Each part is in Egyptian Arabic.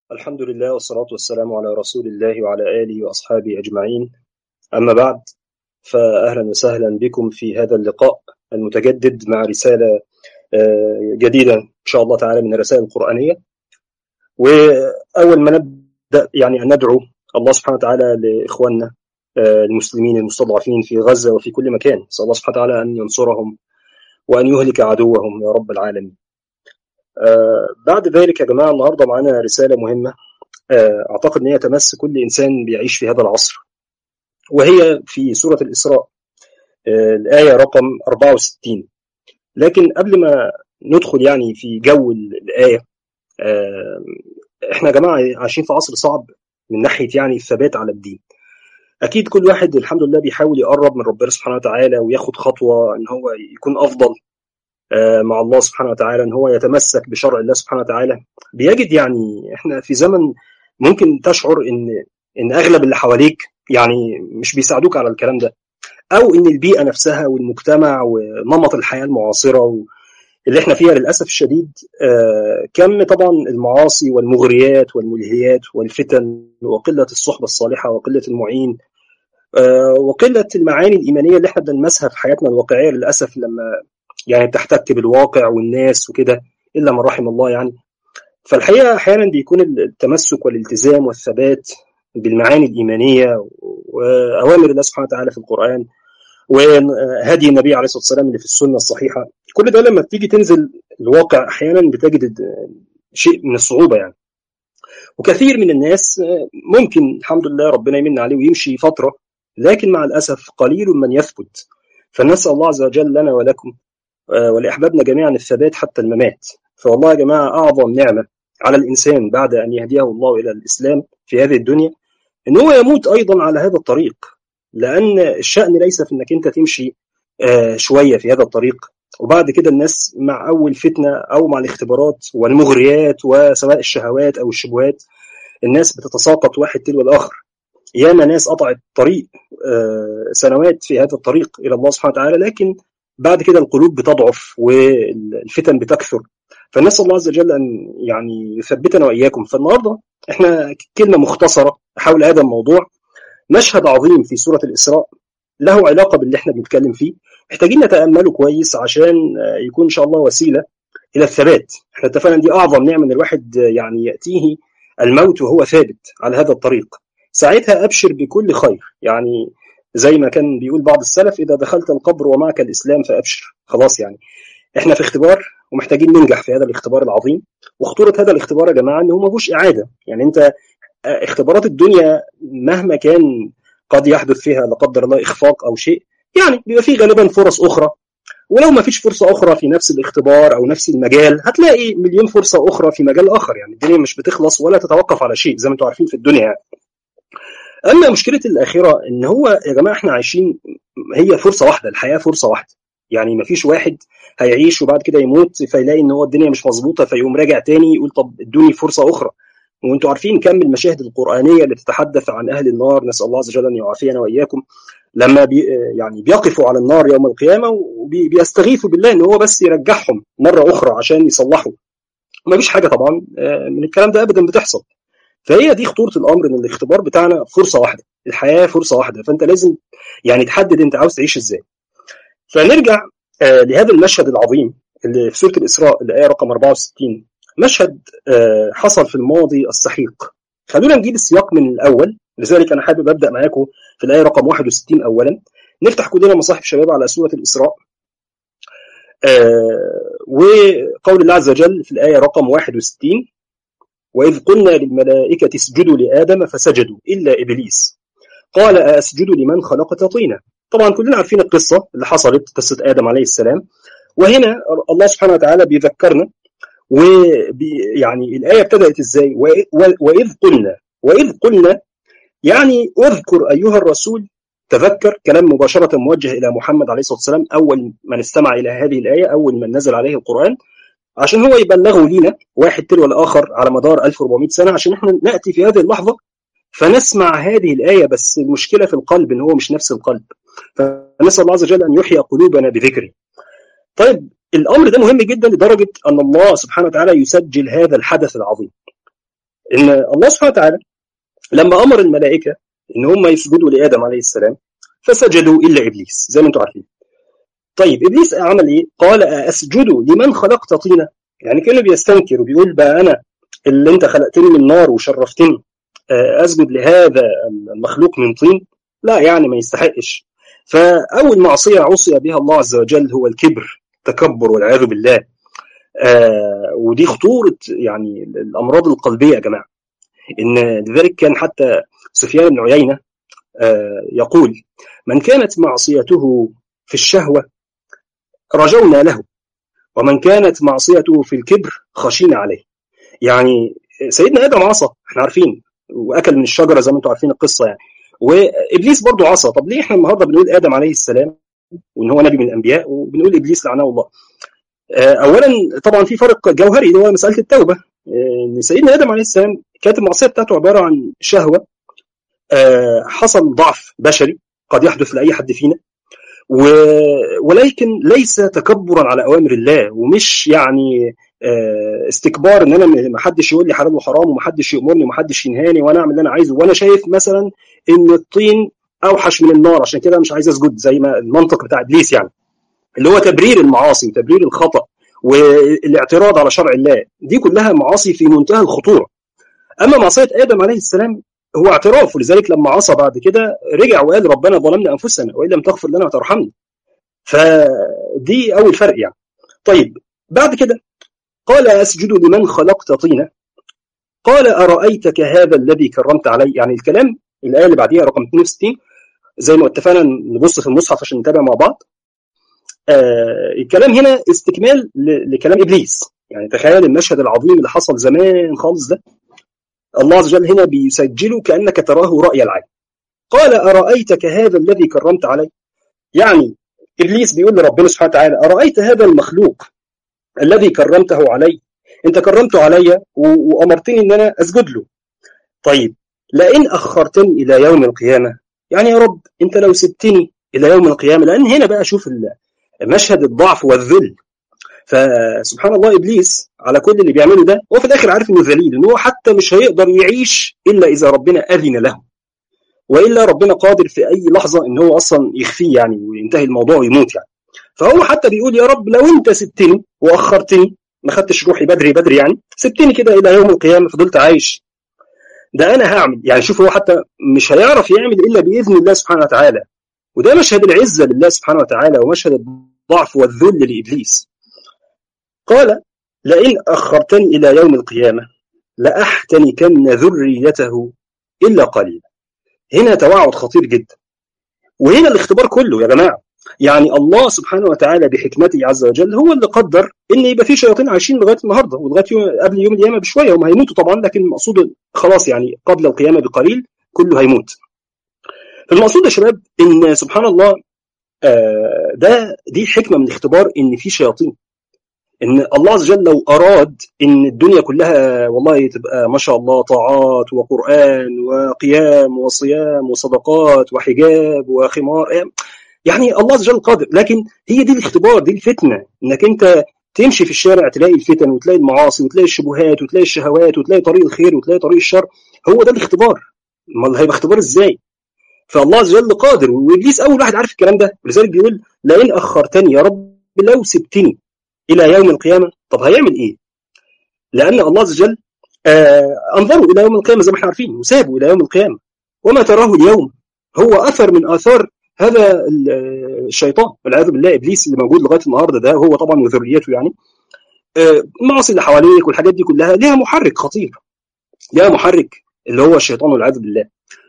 الحمد لله والصلاة والسلام على رسول الله وعلى آله وأصحابه أجمعين أما بعد فأهلا وسهلا بكم في هذا اللقاء المتجدد مع رسالة جديدة إن شاء الله تعالى من الرسائل القرآنية وأول ما نبدأ يعني أن ندعو الله سبحانه وتعالى لإخواننا المسلمين المستضعفين في غزة وفي كل مكان نسأل الله سبحانه وتعالى أن ينصرهم وأن يهلك عدوهم يا رب العالمين آه بعد ذلك يا جماعة النهاردة معانا رسالة مهمة آه أعتقد أن هي تمس كل إنسان بيعيش في هذا العصر وهي في سورة الإسراء آه الآية رقم 64 لكن قبل ما ندخل يعني في جو الآية إحنا يا جماعة عايشين في عصر صعب من ناحية يعني الثبات على الدين أكيد كل واحد الحمد لله بيحاول يقرب من ربنا سبحانه وتعالى وياخد خطوة إن هو يكون أفضل مع الله سبحانه وتعالى ان هو يتمسك بشرع الله سبحانه وتعالى بيجد يعني احنا في زمن ممكن تشعر ان ان اغلب اللي حواليك يعني مش بيساعدوك على الكلام ده او ان البيئه نفسها والمجتمع ونمط الحياه المعاصره اللي احنا فيها للاسف الشديد كم طبعا المعاصي والمغريات والملهيات والفتن وقله الصحبه الصالحه وقله المعين وقله المعاني الايمانيه اللي احنا بنلمسها في حياتنا الواقعيه للاسف لما يعني بتحتك بالواقع والناس وكده الا من رحم الله يعني فالحقيقه احيانا بيكون التمسك والالتزام والثبات بالمعاني الايمانيه واوامر الله سبحانه وتعالى في القران وهدي النبي عليه الصلاه والسلام اللي في السنه الصحيحه كل ده لما بتيجي تنزل الواقع احيانا بتجد شيء من الصعوبه يعني وكثير من الناس ممكن الحمد لله ربنا يمن عليه ويمشي فتره لكن مع الاسف قليل من يثبت فنسال الله عز وجل لنا ولكم ولأحبابنا جميعا الثبات حتى الممات فوالله يا جماعة أعظم نعمة على الإنسان بعد أن يهديه الله إلى الإسلام في هذه الدنيا أن هو يموت أيضا على هذا الطريق لأن الشأن ليس في أنك أنت تمشي شوية في هذا الطريق وبعد كده الناس مع أول فتنة أو مع الاختبارات والمغريات وسواء الشهوات أو الشبهات الناس بتتساقط واحد تلو الآخر ياما ناس قطعت طريق سنوات في هذا الطريق إلى الله سبحانه وتعالى لكن بعد كده القلوب بتضعف والفتن بتكثر فنسال الله عز وجل ان يعني يثبتنا واياكم فالنهارده احنا كلمه مختصره حول هذا الموضوع مشهد عظيم في سوره الاسراء له علاقه باللي احنا بنتكلم فيه محتاجين نتامله كويس عشان يكون ان شاء الله وسيله الى الثبات احنا اتفقنا دي اعظم نعمه ان الواحد يعني ياتيه الموت وهو ثابت على هذا الطريق ساعتها ابشر بكل خير يعني زي ما كان بيقول بعض السلف اذا دخلت القبر ومعك الاسلام فابشر خلاص يعني احنا في اختبار ومحتاجين ننجح في هذا الاختبار العظيم وخطوره هذا الاختبار يا جماعه ان هو ما فيهوش اعاده يعني انت اختبارات الدنيا مهما كان قد يحدث فيها لا قدر الله اخفاق او شيء يعني بيبقى فيه غالبا فرص اخرى ولو ما فيش فرصه اخرى في نفس الاختبار او نفس المجال هتلاقي مليون فرصه اخرى في مجال اخر يعني الدنيا مش بتخلص ولا تتوقف على شيء زي ما انتم عارفين في الدنيا يعني. اما مشكله الاخره ان هو يا جماعه احنا عايشين هي فرصه واحده الحياه فرصه واحده يعني ما فيش واحد هيعيش وبعد كده يموت فيلاقي ان هو الدنيا مش مظبوطه فيقوم راجع تاني يقول طب ادوني فرصه اخرى وانتم عارفين كم المشاهد القرانيه اللي تتحدث عن اهل النار نسال الله عز وجل ان يعافينا واياكم لما بي يعني بيقفوا على النار يوم القيامه وبيستغيثوا بالله ان هو بس يرجعهم مره اخرى عشان يصلحوا ما فيش حاجه طبعا من الكلام ده ابدا بتحصل فهي دي خطوره الامر ان الاختبار بتاعنا فرصه واحده الحياه فرصه واحده فانت لازم يعني تحدد انت عاوز تعيش ازاي فنرجع آه لهذا المشهد العظيم اللي في سوره الاسراء الايه رقم 64 مشهد آه حصل في الماضي السحيق خلونا نجيب السياق من الاول لذلك انا حابب ابدا معاكم في الايه رقم 61 اولا نفتح كلنا مصاحف شباب على سوره الاسراء آه وقول الله عز وجل في الايه رقم 61 وإذ قلنا للملائكة اسجدوا لآدم فسجدوا إلا إبليس قال أسجد لمن خلقت طينا طبعا كلنا عارفين القصة اللي حصلت قصة آدم عليه السلام وهنا الله سبحانه وتعالى بيذكرنا ويعني الآية ابتدأت إزاي وإذ قلنا وإذ قلنا يعني اذكر أيها الرسول تذكر كلام مباشرة موجه إلى محمد عليه الصلاة والسلام أول من استمع إلى هذه الآية أول من نزل عليه القرآن عشان هو يبلغه لينا واحد تلو الآخر على مدار 1400 سنة عشان احنا نأتي في هذه اللحظة فنسمع هذه الآية بس المشكلة في القلب إن هو مش نفس القلب فنسأل الله عز وجل أن يحيي قلوبنا بذكره طيب الأمر ده مهم جدا لدرجة أن الله سبحانه وتعالى يسجل هذا الحدث العظيم ان الله سبحانه وتعالى لما امر الملائكه ان هم يسجدوا لادم عليه السلام فسجدوا الا ابليس زي ما انتم عارفين طيب ابليس عمل ايه قال اسجد لمن خلقت طينا يعني كانه بيستنكر وبيقول بقى انا اللي انت خلقتني من نار وشرفتني اسجد لهذا المخلوق من طين لا يعني ما يستحقش فاول معصيه عصي بها الله عز وجل هو الكبر التكبر والعياذ بالله آه ودي خطوره يعني الامراض القلبيه يا جماعه ان لذلك كان حتى سفيان بن عيينه آه يقول من كانت معصيته في الشهوه رجونا له ومن كانت معصيته في الكبر خشينا عليه يعني سيدنا ادم عصى احنا عارفين واكل من الشجره زي ما انتم عارفين القصه يعني وابليس برضه عصى طب ليه احنا النهارده بنقول ادم عليه السلام وان هو نبي من الانبياء وبنقول ابليس لعنه الله اولا طبعا في فرق جوهري اللي هو مساله التوبه ان سيدنا ادم عليه السلام كانت المعصيه بتاعته عباره عن شهوه حصل ضعف بشري قد يحدث لاي حد فينا ولكن ليس تكبرا على اوامر الله ومش يعني استكبار ان انا ما حدش يقول لي حلال وحرام وما حدش يامرني وما حدش ينهاني وانا اعمل اللي انا عايزه وانا شايف مثلا ان الطين اوحش من النار عشان كده مش عايز اسجد زي ما المنطق بتاع ابليس يعني اللي هو تبرير المعاصي وتبرير الخطا والاعتراض على شرع الله دي كلها معاصي في منتهى الخطوره اما معصيه ادم عليه السلام هو اعتراف ولذلك لما عصى بعد كده رجع وقال ربنا ظلمنا انفسنا وان لم تغفر لنا وترحمنا فدي اول فرق يعني طيب بعد كده قال اسجد لمن خلقت طينا قال ارايتك هذا الذي كرمت علي يعني الكلام الايه اللي بعديها رقم 62 زي ما اتفقنا نبص في المصحف عشان نتابع مع بعض آه الكلام هنا استكمال لكلام ابليس يعني تخيل المشهد العظيم اللي حصل زمان خالص ده الله عز وجل هنا بيسجله كانك تراه راي العين قال ارايتك هذا الذي كرمت علي يعني ابليس بيقول لربنا سبحانه وتعالى ارايت هذا المخلوق الذي كرمته علي انت كرمته علي وامرتني ان انا اسجد له طيب لئن اخرتني الى يوم القيامه يعني يا رب انت لو سبتني الى يوم القيامه لان هنا بقى شوف مشهد الضعف والذل فسبحان الله ابليس على كل اللي بيعمله ده هو في الاخر عارف انه ذليل ان هو حتى مش هيقدر يعيش الا اذا ربنا اذن له والا ربنا قادر في اي لحظه ان هو اصلا يخفيه يعني وينتهي الموضوع ويموت يعني فهو حتى بيقول يا رب لو انت سبتني واخرتني ما خدتش روحي بدري بدري يعني سبتني كده الى يوم القيامه فضلت عايش ده انا هعمل يعني شوف هو حتى مش هيعرف يعمل الا باذن الله سبحانه وتعالى وده مشهد العزه لله سبحانه وتعالى ومشهد الضعف والذل لابليس قال لئن اخرتني الى يوم القيامه لاحتنكن ذريته الا قليلا هنا توعد خطير جدا وهنا الاختبار كله يا جماعه يعني الله سبحانه وتعالى بحكمته عز وجل هو اللي قدر ان يبقى في شياطين عايشين لغايه النهارده ولغايه يوم قبل يوم القيامه بشويه هم هيموتوا طبعا لكن المقصود خلاص يعني قبل القيامه بقليل كله هيموت. المقصود يا شباب ان سبحان الله آه ده دي حكمه من الاختبار ان في شياطين ان الله عز وجل لو اراد ان الدنيا كلها والله تبقى ما شاء الله طاعات وقران وقيام وصيام وصدقات وحجاب وخمار يعني الله عز وجل قادر لكن هي دي الاختبار دي الفتنه انك انت تمشي في الشارع تلاقي الفتن وتلاقي المعاصي وتلاقي الشبهات وتلاقي الشهوات وتلاقي طريق الخير وتلاقي طريق الشر هو ده الاختبار امال هيبقى اختبار ازاي فالله عز وجل قادر وابليس اول واحد عارف الكلام ده ولذلك بيقول لئن اخرتني يا رب لو سبتني الى يوم القيامه طب هيعمل ايه لان الله عز وجل آه انظروا الى يوم القيامه زي ما احنا عارفين وسابوا الى يوم القيامه وما تراه اليوم هو اثر من اثار هذا الشيطان والعياذ بالله ابليس اللي موجود لغايه النهارده ده هو طبعا وذريته يعني المعاصي اللي حواليك والحاجات دي كلها ليها محرك خطير ليها محرك اللي هو الشيطان والعياذ بالله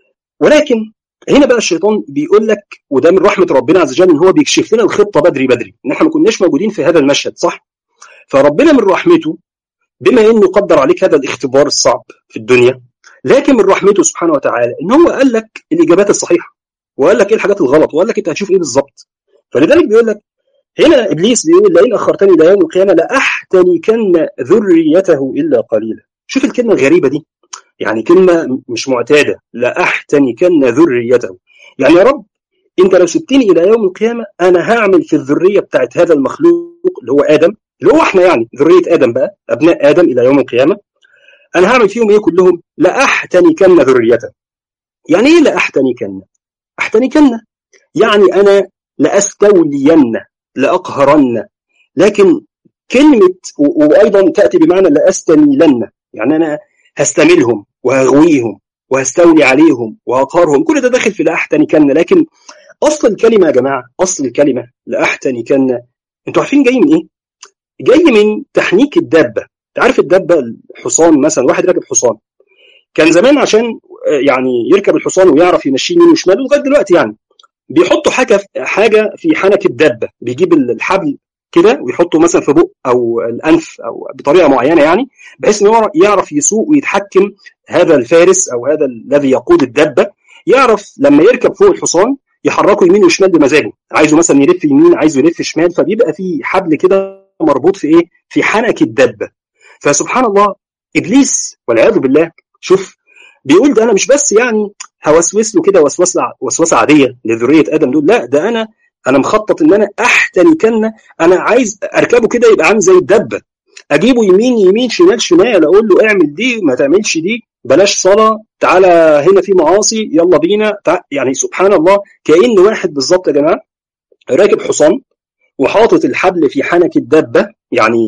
ولكن هنا بقى الشيطان بيقول لك وده من رحمه ربنا عز وجل ان هو بيكشف لنا الخطه بدري بدري ان احنا ما كناش موجودين في هذا المشهد صح فربنا من رحمته بما انه قدر عليك هذا الاختبار الصعب في الدنيا لكن من رحمته سبحانه وتعالى ان هو قال لك الاجابات الصحيحه وقال لك ايه الحاجات الغلط وقال لك انت هتشوف ايه بالظبط فلذلك بيقول لك هنا ابليس بيقول لئن اخرتني الى يوم القيامه لاحتنكن ذريته الا قليلا شوف الكلمه الغريبه دي يعني كلمه مش معتاده لاحتنكن ذريته يعني يا رب انت لو سبتني الى يوم القيامه انا هعمل في الذريه بتاعت هذا المخلوق اللي هو ادم اللي هو احنا يعني ذريه ادم بقى ابناء ادم الى يوم القيامه انا هعمل فيهم ايه كلهم لاحتنكن ذريته يعني ايه لاحتنكن احتنكن يعني انا لاستولين لاقهرن لكن كلمه وايضا تاتي بمعنى لاستميلن يعني انا هستملهم وهغويهم وهستولي عليهم وهقهرهم كل ده داخل في لاحتنكن لكن اصل الكلمه يا جماعه اصل الكلمه لاحتنكن انتوا عارفين جاي من ايه؟ جاي من تحنيك الدابه انت عارف الدابه الحصان مثلا واحد راكب حصان كان زمان عشان يعني يركب الحصان ويعرف يمشيه يمين وشمال لغايه دلوقتي يعني بيحطوا حاجه حاجه في حنك الدابه بيجيب الحبل كده ويحطه مثلا في بق او الانف او بطريقه معينه يعني بحيث ان هو يعرف يسوق ويتحكم هذا الفارس او هذا الذي يقود الدابه يعرف لما يركب فوق الحصان يحركه يمين وشمال بمزاجه عايزه مثلا يلف يمين عايزه يلف شمال فبيبقى في حبل كده مربوط في ايه في حنك الدابه فسبحان الله ابليس والعياذ بالله شوف بيقول ده انا مش بس يعني هوسوس له كده وسوسه وسوسه عاديه لذريه ادم دول لا ده انا انا مخطط ان انا احتنكن انا عايز اركبه كده يبقى عامل زي الدبه اجيبه يمين يمين شمال شمال اقول له اعمل دي ما تعملش دي بلاش صلاه تعالى هنا في معاصي يلا بينا يعني سبحان الله كأن واحد بالظبط يا جماعه راكب حصان وحاطط الحبل في حنك الدابه يعني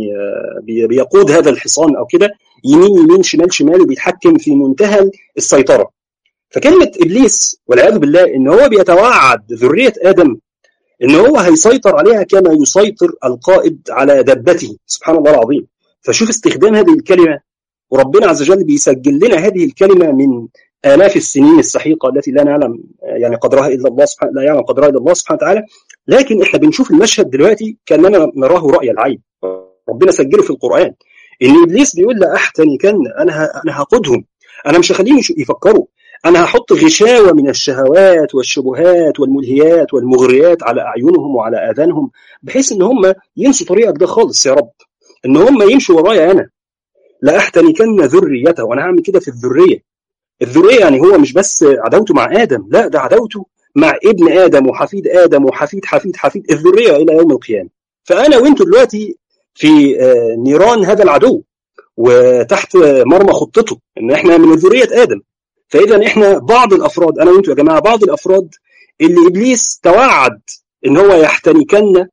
بيقود هذا الحصان او كده يمين يمين شمال شمال وبيتحكم في منتهى السيطره فكلمه ابليس والعياذ بالله ان هو بيتوعد ذريه ادم ان هو هيسيطر عليها كما يسيطر القائد على دابته سبحان الله العظيم فشوف استخدام هذه الكلمه وربنا عز وجل بيسجل لنا هذه الكلمه من آلاف السنين السحيقة التي لا نعلم يعني قدرها إلا الله سبحانه لا يعلم قدرها إلا الله سبحانه وتعالى لكن إحنا بنشوف المشهد دلوقتي كأننا نراه رأي العين ربنا سجله في القرآن إن إبليس بيقول لا أحتنكن أنا أنا هقودهم أنا مش هخليهم يفكروا أنا هحط غشاوة من الشهوات والشبهات والملهيات والمغريات على أعينهم وعلى آذانهم بحيث إن هم ينسوا طريقك ده خالص يا رب إن هم يمشوا ورايا أنا لا أحتنكن ذريته وأنا هعمل كده في الذرية الذريه يعني هو مش بس عداوته مع ادم لا ده عداوته مع ابن ادم وحفيد ادم وحفيد حفيد حفيد الذريه الى يوم القيامه فانا وانتوا دلوقتي في نيران هذا العدو وتحت مرمى خطته ان احنا من ذريه ادم فاذا احنا بعض الافراد انا وانتوا يا جماعه بعض الافراد اللي ابليس توعد ان هو يحتنكن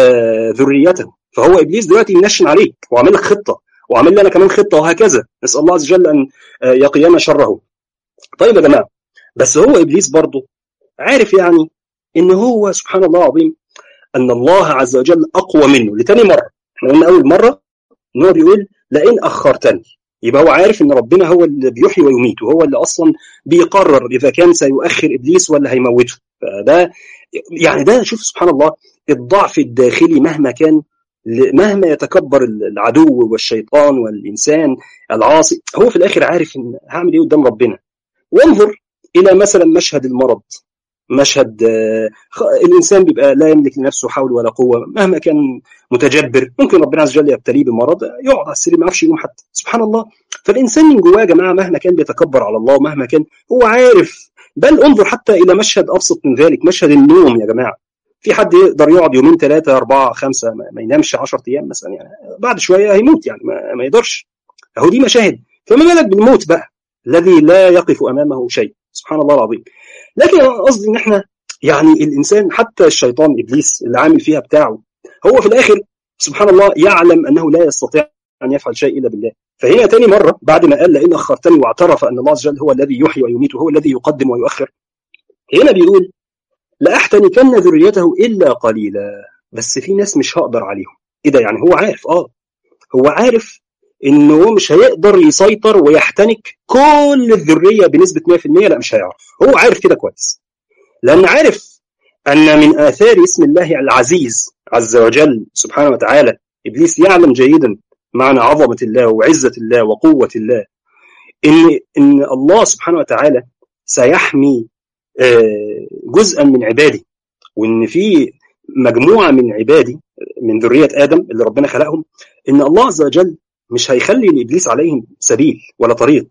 ذريته فهو ابليس دلوقتي منشن عليك وعامل لك خطه وعامل لي انا كمان خطه وهكذا نسال الله عز وجل ان يقينا شره طيب يا جماعه بس هو ابليس برضه عارف يعني ان هو سبحان الله العظيم ان الله عز وجل اقوى منه لتاني مره احنا قلنا اول مره ان هو بيقول لئن اخرتني يبقى هو عارف ان ربنا هو اللي بيحيي ويميت وهو اللي اصلا بيقرر اذا كان سيؤخر ابليس ولا هيموته فده يعني ده شوف سبحان الله الضعف الداخلي مهما كان مهما يتكبر العدو والشيطان والانسان العاصي هو في الاخر عارف ان هعمل ايه قدام ربنا وانظر الى مثلا مشهد المرض مشهد الانسان بيبقى لا يملك لنفسه حول ولا قوه مهما كان متجبر ممكن ربنا عز وجل يبتليه بمرض يقعد على السرير ما يعرفش يقوم حتى سبحان الله فالانسان من جواه يا جماعه مهما كان بيتكبر على الله ومهما كان هو عارف بل انظر حتى الى مشهد ابسط من ذلك مشهد النوم يا جماعه في حد يقدر يقعد يومين ثلاثه اربعه خمسه ما ينامش 10 ايام مثلا يعني بعد شويه هيموت يعني ما, ما يقدرش اهو دي مشاهد فما بالك بالموت بقى الذي لا يقف امامه شيء سبحان الله العظيم لكن قصدي ان احنا يعني الانسان حتى الشيطان ابليس اللي عامل فيها بتاعه هو في الاخر سبحان الله يعلم انه لا يستطيع ان يفعل شيء الا بالله فهنا تاني مره بعد ما قال لئن اخرتني واعترف ان الله عز وجل هو الذي يحيي ويميت وهو الذي يقدم ويؤخر هنا بيقول لاحتنكن ذريته الا قليلا بس في ناس مش هقدر عليهم ايه ده يعني هو عارف اه هو عارف انه هو مش هيقدر يسيطر ويحتنك كل الذريه بنسبه 100% لا مش هيعرف هو عارف كده كويس لان عارف ان من اثار اسم الله العزيز عز وجل سبحانه وتعالى ابليس يعلم جيدا معنى عظمه الله وعزه الله وقوه الله ان ان الله سبحانه وتعالى سيحمي جزءا من عباده وان في مجموعه من عبادي من ذريه ادم اللي ربنا خلقهم ان الله عز وجل مش هيخلي لابليس عليهم سبيل ولا طريق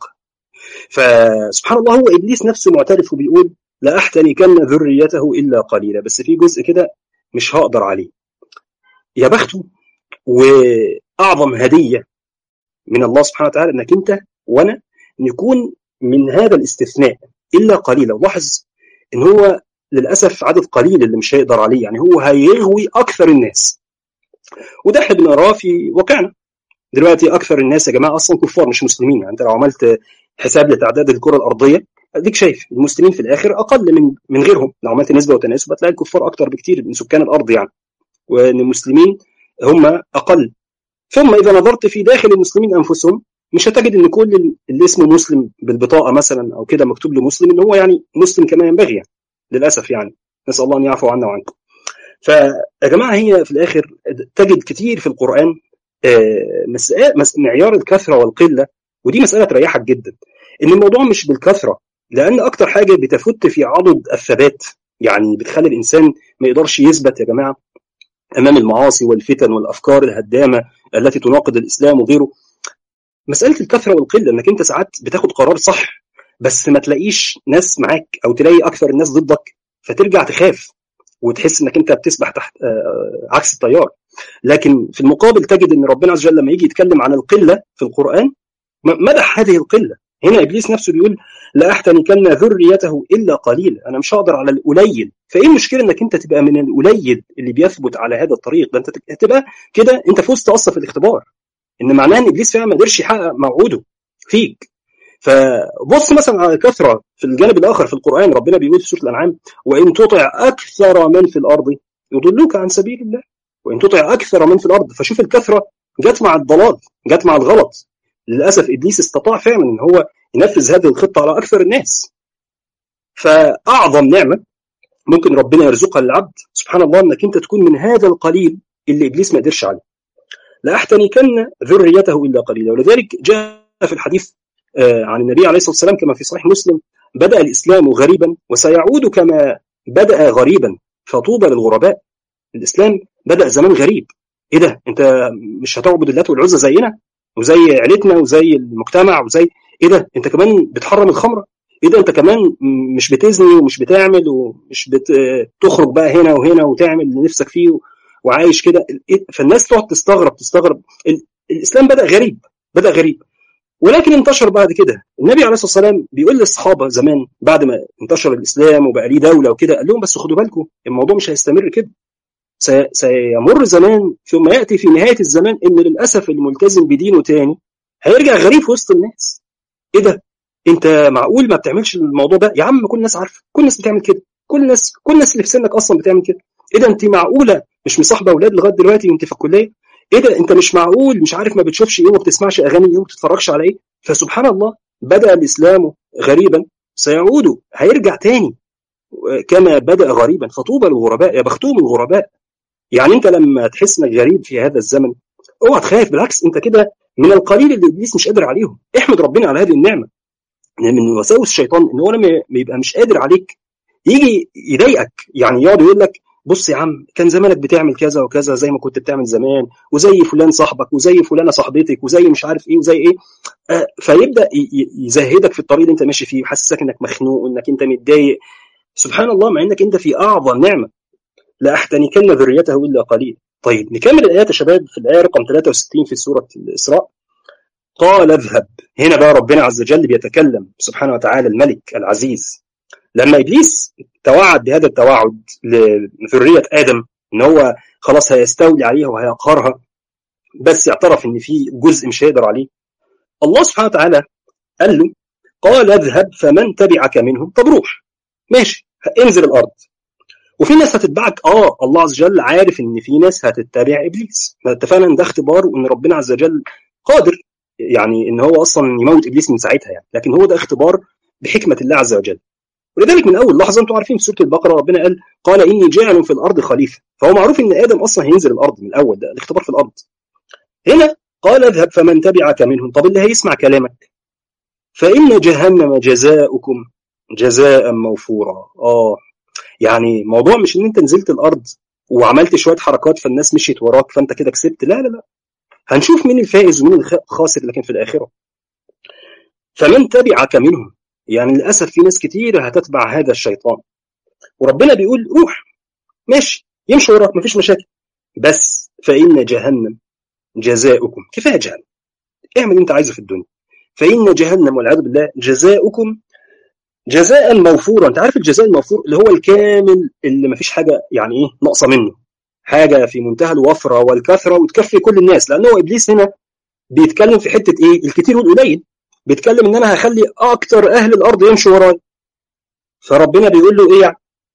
فسبحان الله هو ابليس نفسه معترف وبيقول لا احتنكن ذريته الا قليلا بس في جزء كده مش هقدر عليه يا بخته واعظم هديه من الله سبحانه وتعالى انك انت وانا نكون من هذا الاستثناء الا قليلا لاحظ ان هو للاسف عدد قليل اللي مش هيقدر عليه يعني هو هيغوي اكثر الناس وده احنا بنقراه في واقعنا دلوقتي اكثر الناس يا جماعه اصلا كفار مش مسلمين يعني انت لو عملت حساب لتعداد الكره الارضيه اديك شايف المسلمين في الاخر اقل من من غيرهم لو عملت نسبه وتناسب هتلاقي الكفار اكثر بكتير من سكان الارض يعني وان المسلمين هم اقل ثم اذا نظرت في داخل المسلمين انفسهم مش هتجد ان كل اللي اسمه مسلم بالبطاقه مثلا او كده مكتوب له مسلم ان هو يعني مسلم كما ينبغي يعني للاسف يعني نسال الله ان يعفو عنا وعنكم فيا جماعه هي في الاخر تجد كتير في القران معيار الكثره والقله ودي مساله تريحك جدا ان الموضوع مش بالكثره لان اكتر حاجه بتفت في عضد الثبات يعني بتخلي الانسان ما يقدرش يثبت يا جماعه امام المعاصي والفتن والافكار الهدامه التي تناقض الاسلام وغيره مساله الكثره والقله انك انت ساعات بتاخد قرار صح بس ما تلاقيش ناس معاك او تلاقي اكثر الناس ضدك فترجع تخاف وتحس انك انت بتسبح تحت عكس التيار لكن في المقابل تجد ان ربنا عز وجل لما يجي يتكلم عن القله في القران مدح هذه القله هنا ابليس نفسه بيقول لا احتنكن ذريته الا قليلا انا مش هقدر على القليل فايه المشكله انك انت تبقى من القليل اللي بيثبت على هذا الطريق ده انت تبقى كده انت فزت اصلا في الاختبار ان معناه ان ابليس فعلا ما قدرش يحقق موعوده فيك فبص مثلا على الكثره في الجانب الاخر في القران ربنا بيقول في سوره الانعام وان تطع اكثر من في الارض يضلوك عن سبيل الله وان تطع اكثر من في الارض فشوف الكثره جت مع الضلال جت مع الغلط للاسف ابليس استطاع فعلا ان هو ينفذ هذه الخطه على اكثر الناس فاعظم نعمه ممكن ربنا يرزقها للعبد سبحان الله انك انت تكون من هذا القليل اللي ابليس ما قدرش عليه لاحتنكن ذريته الا قليلا ولذلك جاء في الحديث عن النبي عليه الصلاه والسلام كما في صحيح مسلم بدا الاسلام غريبا وسيعود كما بدا غريبا فطوبى للغرباء الاسلام بدا زمان غريب ايه ده انت مش هتعبد اللات والعزى زينا وزي عيلتنا وزي المجتمع وزي ايه ده انت كمان بتحرم الخمره ايه ده انت كمان مش بتزني ومش بتعمل ومش بتخرج بقى هنا وهنا وتعمل اللي نفسك فيه وعايش كده فالناس تقعد تستغرب تستغرب الاسلام بدا غريب بدا غريب ولكن انتشر بعد كده النبي عليه الصلاه والسلام بيقول للصحابه زمان بعد ما انتشر الاسلام وبقى ليه دوله وكده قال لهم بس خدوا بالكم الموضوع مش هيستمر كده سيمر زمان ثم ياتي في نهايه الزمان ان للاسف الملتزم بدينه تاني هيرجع غريب في وسط الناس ايه ده انت معقول ما بتعملش الموضوع ده يا عم كل الناس عارفه كل الناس بتعمل كده كل الناس كل الناس اللي في سنك اصلا بتعمل كده ايه ده انت معقوله مش مصاحبه اولاد لغايه دلوقتي وانت في الكليه ايه ده انت مش معقول مش عارف ما بتشوفش ايه وما بتسمعش اغاني ايه وما بتتفرجش على ايه فسبحان الله بدا الاسلام غريبا سيعود هيرجع تاني كما بدا غريبا فطوبى للغرباء يا بختهم الغرباء يعني انت لما تحس انك غريب في هذا الزمن اوعى تخاف بالعكس انت كده من القليل اللي ابليس مش قادر عليهم احمد ربنا على هذه النعمه من وساوس الشيطان ان هو لما يبقى مش قادر عليك يجي يضايقك يعني يقعد يقول لك بص يا عم كان زمانك بتعمل كذا وكذا زي ما كنت بتعمل زمان وزي فلان صاحبك وزي فلانه صاحبتك وزي مش عارف ايه وزي ايه آه فيبدا يزهدك في الطريق اللي انت ماشي فيه ويحسسك انك مخنوق وانك انت متضايق سبحان الله مع انك انت في اعظم نعمه لاحتنكن ذريته الا قليل طيب نكمل الايات يا شباب في الايه رقم 63 في سوره الاسراء قال اذهب هنا بقى ربنا عز وجل بيتكلم سبحانه وتعالى الملك العزيز لما ابليس توعد بهذا التوعد لذريه ادم ان هو خلاص هيستولي عليها وهيقهرها بس اعترف ان في جزء مش هيقدر عليه الله سبحانه وتعالى قال له قال اذهب فمن تبعك منهم طب روح ماشي انزل الارض وفي ناس هتتبعك اه الله عز وجل عارف ان في ناس هتتبع ابليس اتفقنا ان ده اختبار وان ربنا عز وجل قادر يعني ان هو اصلا يموت ابليس من ساعتها يعني لكن هو ده اختبار بحكمه الله عز وجل ولذلك من اول لحظه انتم عارفين في سوره البقره ربنا قال قال اني جاعل في الارض خليفه فهو معروف ان ادم اصلا هينزل الارض من الاول ده الاختبار في الارض هنا قال اذهب فمن تبعك منهم طب اللي هيسمع كلامك فان جهنم جزاؤكم جزاء موفورا اه يعني موضوع مش ان انت نزلت الارض وعملت شويه حركات فالناس مشيت وراك فانت كده كسبت لا لا لا هنشوف مين الفائز ومين الخاسر لكن في الاخره فمن تبعك منهم يعني للاسف في ناس كتير هتتبع هذا الشيطان وربنا بيقول روح ماشي يمشي وراك مفيش مشاكل بس فان جهنم جزاؤكم كفايه جهنم اعمل اللي انت عايزه في الدنيا فان جهنم والعياذ بالله جزاؤكم جزاء موفورا انت عارف الجزاء الموفور اللي هو الكامل اللي ما فيش حاجه يعني ايه ناقصه منه حاجه في منتهى الوفره والكثره وتكفي كل الناس لانه ابليس هنا بيتكلم في حته ايه الكتير والقليل بيتكلم ان انا هخلي اكتر اهل الارض يمشوا ورايا فربنا بيقول له ايه يعني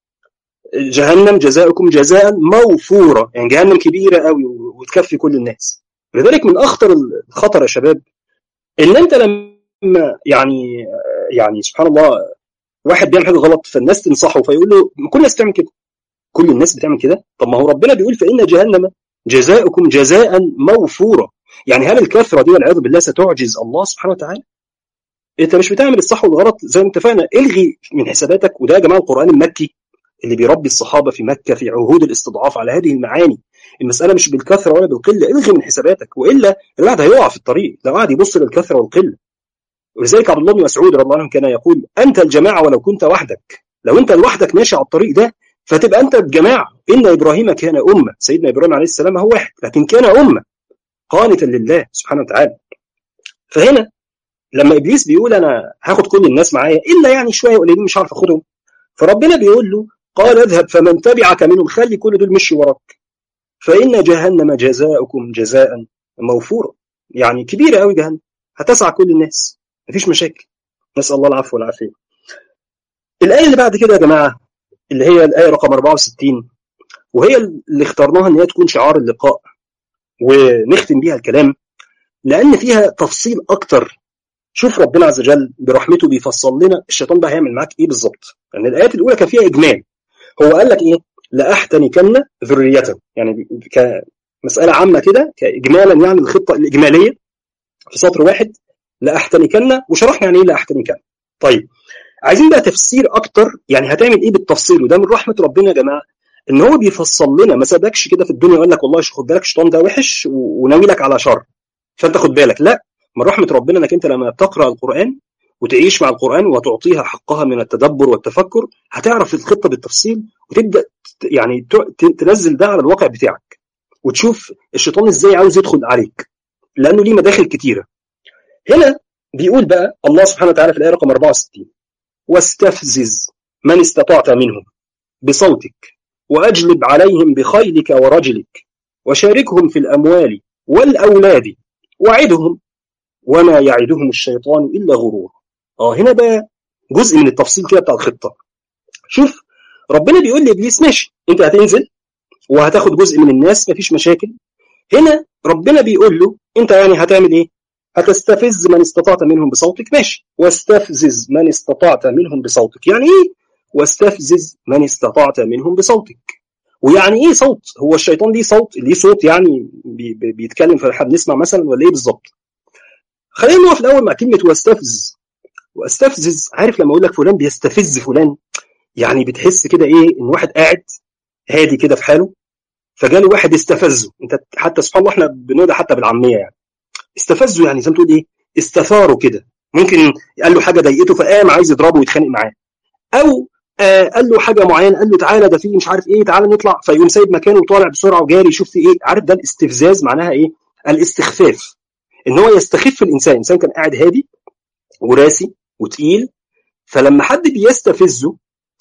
جهنم جزاؤكم جزاء موفورا يعني جهنم كبيره قوي وتكفي كل الناس لذلك من اخطر الخطر يا شباب ان انت لما يعني يعني سبحان الله واحد بيعمل حاجه غلط فالناس تنصحه فيقول له كل الناس بتعمل كده كل الناس بتعمل كده طب ما هو ربنا بيقول فان جهنم جزاؤكم جزاء موفورا يعني هل الكثره دي والعياذ بالله ستعجز الله سبحانه وتعالى انت مش بتعمل الصح والغلط زي ما اتفقنا الغي من حساباتك وده يا جماعه القران المكي اللي بيربي الصحابه في مكه في عهود الاستضعاف على هذه المعاني المساله مش بالكثره ولا بالقله الغي من حساباتك والا الواحد هيقع في الطريق لو قعد يبص للكثره والقله ولذلك عبد الله بن مسعود رضي الله عنه كان يقول انت الجماعه ولو كنت وحدك لو انت لوحدك ماشي على الطريق ده فتبقى انت الجماعه ان ابراهيم كان امه سيدنا ابراهيم عليه السلام هو واحد لكن كان امه قانتا لله سبحانه وتعالى فهنا لما ابليس بيقول انا هاخد كل الناس معايا الا يعني شويه قليلين مش عارف اخدهم فربنا بيقول له قال اذهب فمن تبعك منهم خلي كل دول مشي وراك فان جهنم جزاؤكم جزاء موفورا يعني كبيره قوي جهنم هتسعى كل الناس مفيش مشاكل نسال الله العفو والعافيه الايه اللي بعد كده يا جماعه اللي هي الايه رقم 64 وهي اللي اخترناها ان هي تكون شعار اللقاء ونختم بيها الكلام لان فيها تفصيل اكتر شوف ربنا عز وجل برحمته بيفصل لنا الشيطان ده هيعمل معاك ايه بالظبط لان يعني الايات الاولى كان فيها اجمال هو قال لك ايه لاحتنكن ذريته يعني كمساله عامه كده كاجمالا يعني الخطه الاجماليه في سطر واحد لاحتنكن وشرحنا يعني ايه لاحتنكن طيب عايزين بقى تفسير اكتر يعني هتعمل ايه بالتفصيل وده من رحمه ربنا يا جماعه ان هو بيفصل لنا ما سابكش كده في الدنيا يقول لك والله خد بالك الشيطان ده وحش وناوي لك على شر فانت خد بالك لا من رحمه ربنا انك انت لما بتقرا القران وتعيش مع القران وتعطيها حقها من التدبر والتفكر هتعرف الخطه بالتفصيل وتبدا يعني تنزل ده على الواقع بتاعك وتشوف الشيطان ازاي عاوز يدخل عليك لانه ليه مداخل كتيره هنا بيقول بقى الله سبحانه وتعالى في الايه رقم 64 واستفزز من استطعت منهم بصوتك واجلب عليهم بخيلك ورجلك وشاركهم في الاموال والاولاد وعدهم وما يعدهم الشيطان الا غرور اه هنا بقى جزء من التفصيل كده بتاع الخطه شوف ربنا بيقول لابليس ماشي انت هتنزل وهتاخد جزء من الناس مفيش مشاكل هنا ربنا بيقول له انت يعني هتعمل ايه هتستفز من استطعت منهم بصوتك ماشي واستفزز من استطعت منهم بصوتك يعني ايه واستفزز من استطعت منهم بصوتك ويعني ايه صوت هو الشيطان ليه صوت ليه صوت يعني بي بي بيتكلم فاحنا بنسمع مثلا ولا ايه بالظبط خلينا نقف الاول مع كلمه واستفز واستفزز عارف لما اقول لك فلان بيستفز فلان يعني بتحس كده ايه ان واحد قاعد هادي كده في حاله فجاله واحد استفزه انت حتى سبحان الله احنا بنقولها حتى بالعاميه يعني استفزه يعني زي ما تقول ايه استثاره كده ممكن قال له حاجه ضايقته فقام عايز يضربه ويتخانق معاه او آه قال له حاجه معينه قال له تعالى ده في مش عارف ايه تعالى نطلع فيقوم سايب مكانه وطالع بسرعه وجاري يشوف في ايه عارف ده الاستفزاز معناها ايه الاستخفاف ان هو يستخف الانسان الانسان كان قاعد هادي وراسي وتقيل فلما حد بيستفزه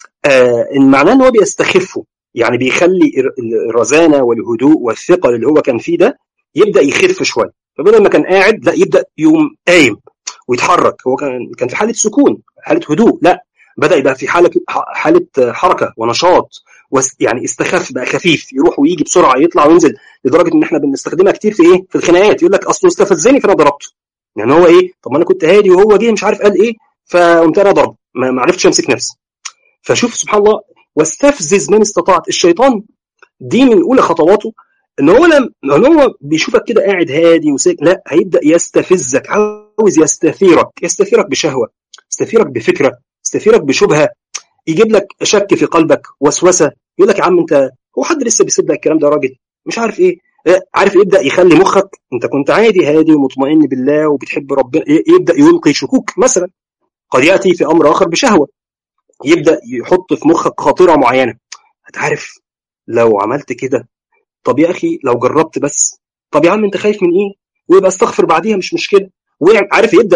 آه ان معناه ان هو بيستخفه يعني بيخلي الرزانه والهدوء والثقل اللي هو كان فيه ده يبدا يخف شويه فبدل ما كان قاعد لا يبدا يقوم قايم ويتحرك هو كان كان في حاله سكون حاله هدوء لا بدا يبقى في حاله حاله حركه ونشاط يعني استخف بقى خفيف يروح ويجي بسرعه يطلع وينزل لدرجه ان احنا بنستخدمها كتير في ايه في الخناقات يقول لك اصله استفزني فانا ضربته يعني هو ايه طب ما انا كنت هادي وهو جه مش عارف قال ايه فقمت انا ضربه ما عرفتش امسك نفسي فشوف سبحان الله واستفزز من استطعت الشيطان دي من اولى خطواته ان هو لما ان هو بيشوفك كده قاعد هادي وساكت لا هيبدا يستفزك عاوز يستثيرك يستثيرك بشهوه يستثيرك بفكره يستثيرك بشبهه يجيب لك شك في قلبك وسوسه يقول لك يا عم انت هو حد لسه بيصدق الكلام ده يا راجل مش عارف ايه عارف يبدا يخلي مخك انت كنت عادي هادي ومطمئن بالله وبتحب ربنا يبدا يلقي شكوك مثلا قد ياتي في امر اخر بشهوه يبدا يحط في مخك خاطره معينه هتعرف لو عملت كده طب يا اخي لو جربت بس طب يا عم انت خايف من ايه ويبقى استغفر بعديها مش مشكله وعارف يبدا ايه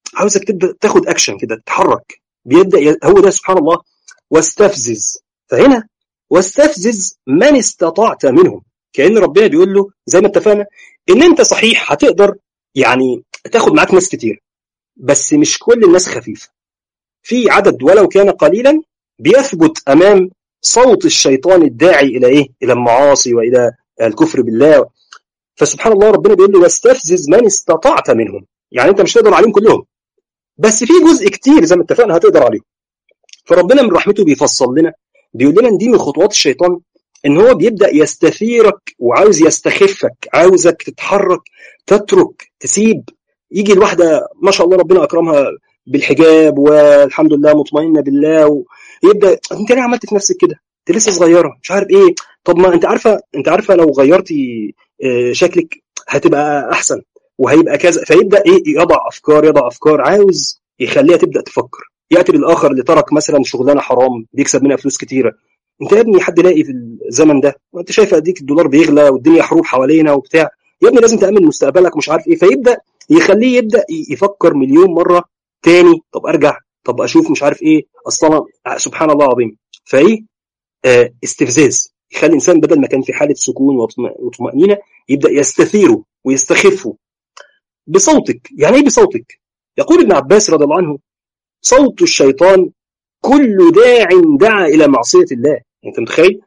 عاوزك تبدا تاخد اكشن كده تتحرك بيبدا ي... هو ده سبحان الله واستفزز فهنا واستفزز من استطعت منهم كان ربنا بيقول له زي ما اتفقنا ان انت صحيح هتقدر يعني تاخد معاك ناس كتير بس مش كل الناس خفيفه في عدد ولو كان قليلا بيثبت امام صوت الشيطان الداعي الى ايه؟ الى المعاصي والى الكفر بالله فسبحان الله ربنا بيقول له واستفزز من استطعت منهم يعني انت مش تقدر عليهم كلهم بس في جزء كتير زي ما اتفقنا هتقدر عليهم فربنا من رحمته بيفصل لنا بيقول لنا ان دي من خطوات الشيطان ان هو بيبدا يستثيرك وعاوز يستخفك عاوزك تتحرك تترك تسيب يجي الواحده ما شاء الله ربنا اكرمها بالحجاب والحمد لله مطمئنه بالله ويبدا انت ليه عملت في نفسك كده؟ انت لسه صغيره مش عارف ايه طب ما انت عارفه انت عارفه لو غيرتي شكلك هتبقى احسن وهيبقى كذا فيبدا ايه يضع افكار يضع افكار عاوز يخليها تبدا تفكر ياتي بالاخر اللي ترك مثلا شغلانه حرام بيكسب منها فلوس كتيره انت يا ابني حد لاقي في الزمن ده وانت شايف اديك الدولار بيغلى والدنيا حروب حوالينا وبتاع يا ابني لازم تامن مستقبلك مش عارف ايه فيبدا يخليه يبدا يفكر مليون مره تاني طب ارجع طب اشوف مش عارف ايه اصلا سبحان الله العظيم فايه آه استفزاز يخلي الانسان بدل ما كان في حاله سكون وطمانينه يبدا يستثيره ويستخفه بصوتك يعني ايه بصوتك يقول ابن عباس رضي الله عنه صوت الشيطان كل داع دعا الى معصيه الله انت متخيل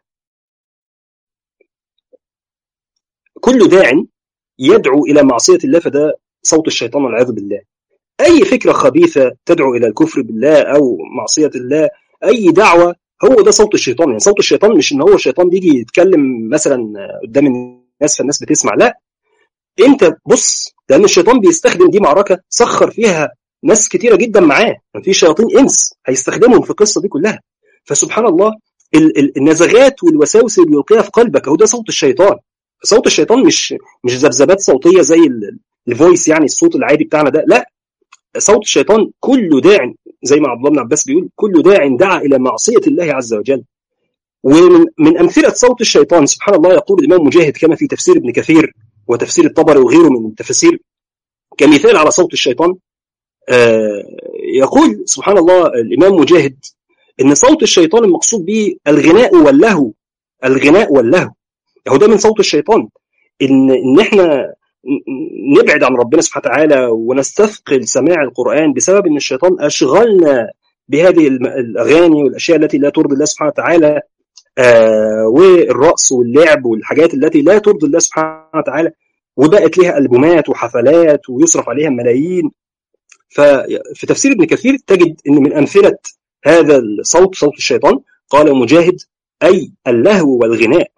كل داع يدعو الى معصيه الله فده صوت الشيطان والعياذ بالله اي فكره خبيثه تدعو الى الكفر بالله او معصيه الله اي دعوه هو ده صوت الشيطان يعني صوت الشيطان مش ان هو الشيطان بيجي يتكلم مثلا قدام الناس فالناس بتسمع لا انت بص لان الشيطان بيستخدم دي معركه سخر فيها ناس كتيره جدا معاه في شياطين انس هيستخدمهم في القصه دي كلها فسبحان الله النزغات والوساوس اللي بيلقيها في قلبك هو ده صوت الشيطان صوت الشيطان مش مش ذبذبات صوتيه زي الفويس يعني الصوت العادي بتاعنا ده لا صوت الشيطان كله داع زي ما عبد الله بن عباس بيقول كل داع دعا الى معصيه الله عز وجل ومن من امثله صوت الشيطان سبحان الله يقول الامام مجاهد كما في تفسير ابن كثير وتفسير الطبري وغيره من التفاسير كمثال على صوت الشيطان آه يقول سبحان الله الامام مجاهد ان صوت الشيطان المقصود به الغناء واللهو الغناء واللهو هو ده من صوت الشيطان ان ان احنا نبعد عن ربنا سبحانه وتعالى ونستثقل سماع القرآن بسبب أن الشيطان أشغلنا بهذه الأغاني والأشياء التي لا ترضي الله سبحانه وتعالى آه والرقص واللعب والحاجات التي لا ترضي الله سبحانه وتعالى وبقت لها ألبومات وحفلات ويصرف عليها ملايين ففي تفسير ابن كثير تجد أن من أمثلة هذا الصوت صوت الشيطان قال مجاهد أي اللهو والغناء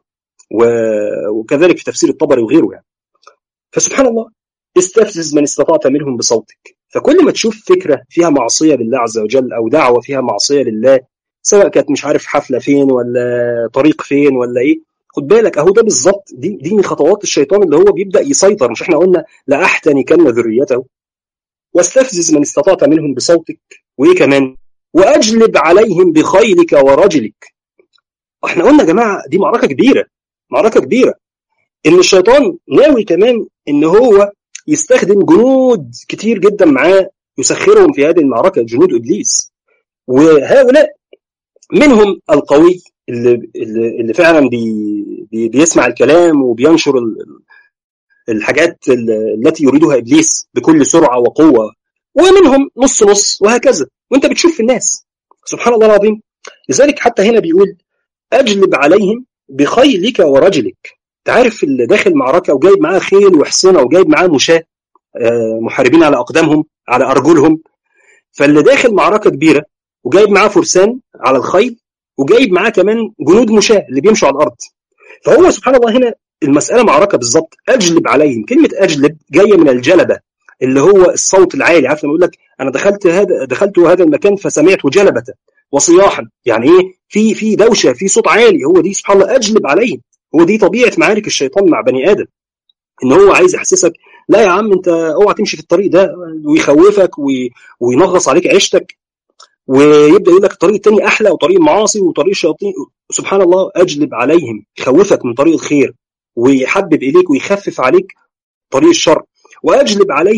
وكذلك في تفسير الطبري وغيره يعني فسبحان الله استفزز من استطعت منهم بصوتك فكل ما تشوف فكرة فيها معصية لله عز وجل أو دعوة فيها معصية لله سواء كانت مش عارف حفلة فين ولا طريق فين ولا إيه خد بالك أهو ده بالظبط دي, دي من خطوات الشيطان اللي هو بيبدأ يسيطر مش إحنا قلنا لأحتنكن ذريته واستفزز من استطعت منهم بصوتك وإيه كمان وأجلب عليهم بخيلك ورجلك احنا قلنا يا جماعة دي معركة كبيرة معركة كبيرة ان الشيطان ناوي كمان ان هو يستخدم جنود كتير جدا معاه يسخرهم في هذه المعركه جنود ابليس وهؤلاء منهم القوي اللي اللي فعلا بي بي بيسمع الكلام وبينشر الحاجات التي يريدها ابليس بكل سرعه وقوه ومنهم نص نص وهكذا وانت بتشوف في الناس سبحان الله العظيم لذلك حتى هنا بيقول اجلب عليهم بخيلك ورجلك انت عارف اللي داخل معركه وجايب معاه خيل وحصنه وجايب معاه مشاة محاربين على اقدامهم على ارجلهم فاللي داخل معركه كبيره وجايب معاه فرسان على الخيل وجايب معاه كمان جنود مشاة اللي بيمشوا على الارض فهو سبحان الله هنا المساله معركه بالظبط اجلب عليهم كلمه اجلب جايه من الجلبه اللي هو الصوت العالي عارف لما يقول لك انا دخلت هذا دخلت هذا المكان فسمعت جلبه وصياحا يعني ايه في في دوشه في صوت عالي هو دي سبحان الله اجلب عليهم هو دي طبيعه معارك الشيطان مع بني ادم ان هو عايز يحسسك لا يا عم انت اوعى تمشي في الطريق ده ويخوفك وينغص عليك عيشتك ويبدا يقول لك الطريق التاني احلى وطريق المعاصي وطريق الشياطين سبحان الله اجلب عليهم يخوفك من طريق الخير ويحبب اليك ويخفف عليك طريق الشر واجلب عليهم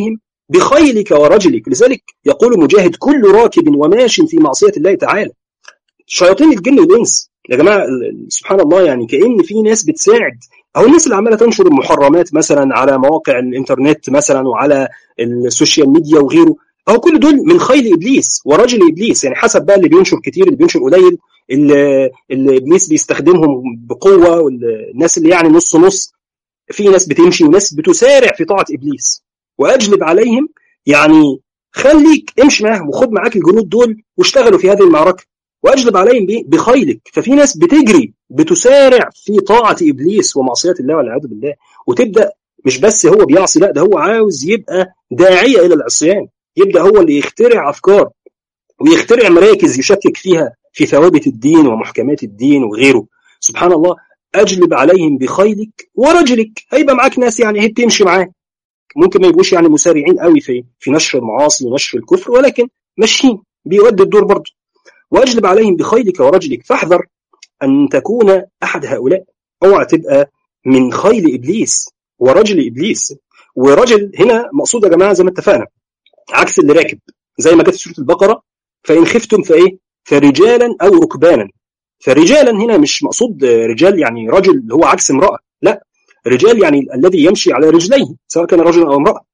بخيلك ورجلك لذلك يقول مجاهد كل راكب وماش في معصيه الله تعالى شياطين الجن والانس يا جماعه سبحان الله يعني كان في ناس بتساعد او الناس اللي عماله تنشر المحرمات مثلا على مواقع الانترنت مثلا وعلى السوشيال ميديا وغيره او كل دول من خيل ابليس ورجل ابليس يعني حسب بقى اللي بينشر كتير اللي بينشر قليل اللي, اللي ابليس بيستخدمهم بقوه والناس اللي يعني نص نص في ناس بتمشي وناس بتسارع في طاعه ابليس واجلب عليهم يعني خليك امشي معاهم وخد معاك الجنود دول واشتغلوا في هذه المعركه واجلب عليهم بخيلك ففي ناس بتجري بتسارع في طاعه ابليس ومعصيه الله والعياذ بالله وتبدا مش بس هو بيعصي لا ده هو عاوز يبقى داعيه الى العصيان يبدا هو اللي يخترع افكار ويخترع مراكز يشكك فيها في ثوابت الدين ومحكمات الدين وغيره سبحان الله اجلب عليهم بخيلك ورجلك هيبقى معاك ناس يعني هي بتمشي معاه ممكن ما يبقوش يعني مسارعين قوي في في نشر المعاصي ونشر الكفر ولكن ماشيين بيودي الدور برضه واجلب عليهم بخيلك ورجلك فاحذر ان تكون احد هؤلاء اوعى تبقى من خيل ابليس ورجل ابليس ورجل هنا مقصود يا جماعه زي ما اتفقنا عكس اللي راكب زي ما جت في سوره البقره فان خفتم فايه فرجالا او ركبانا فرجالا هنا مش مقصود رجال يعني رجل اللي هو عكس امراه لا رجال يعني الذي يمشي على رجليه سواء كان رجلا او امراه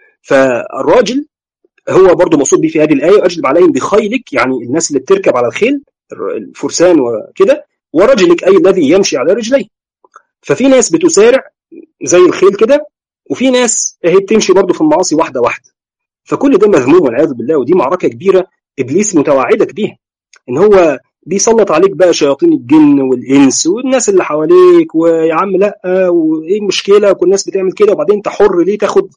فالراجل هو برضه مقصود به في هذه الايه اجلب عليهم بخيلك يعني الناس اللي بتركب على الخيل الفرسان وكده ورجلك اي الذي يمشي على رجليه ففي ناس بتسارع زي الخيل كده وفي ناس هي بتمشي برضه في المعاصي واحده واحده فكل ده مذموم والعياذ بالله ودي معركه كبيره ابليس متوعدك بيها ان هو بيسلط عليك بقى شياطين الجن والانس والناس اللي حواليك ويا عم لا وايه المشكله وكل الناس بتعمل كده وبعدين انت حر ليه تاخد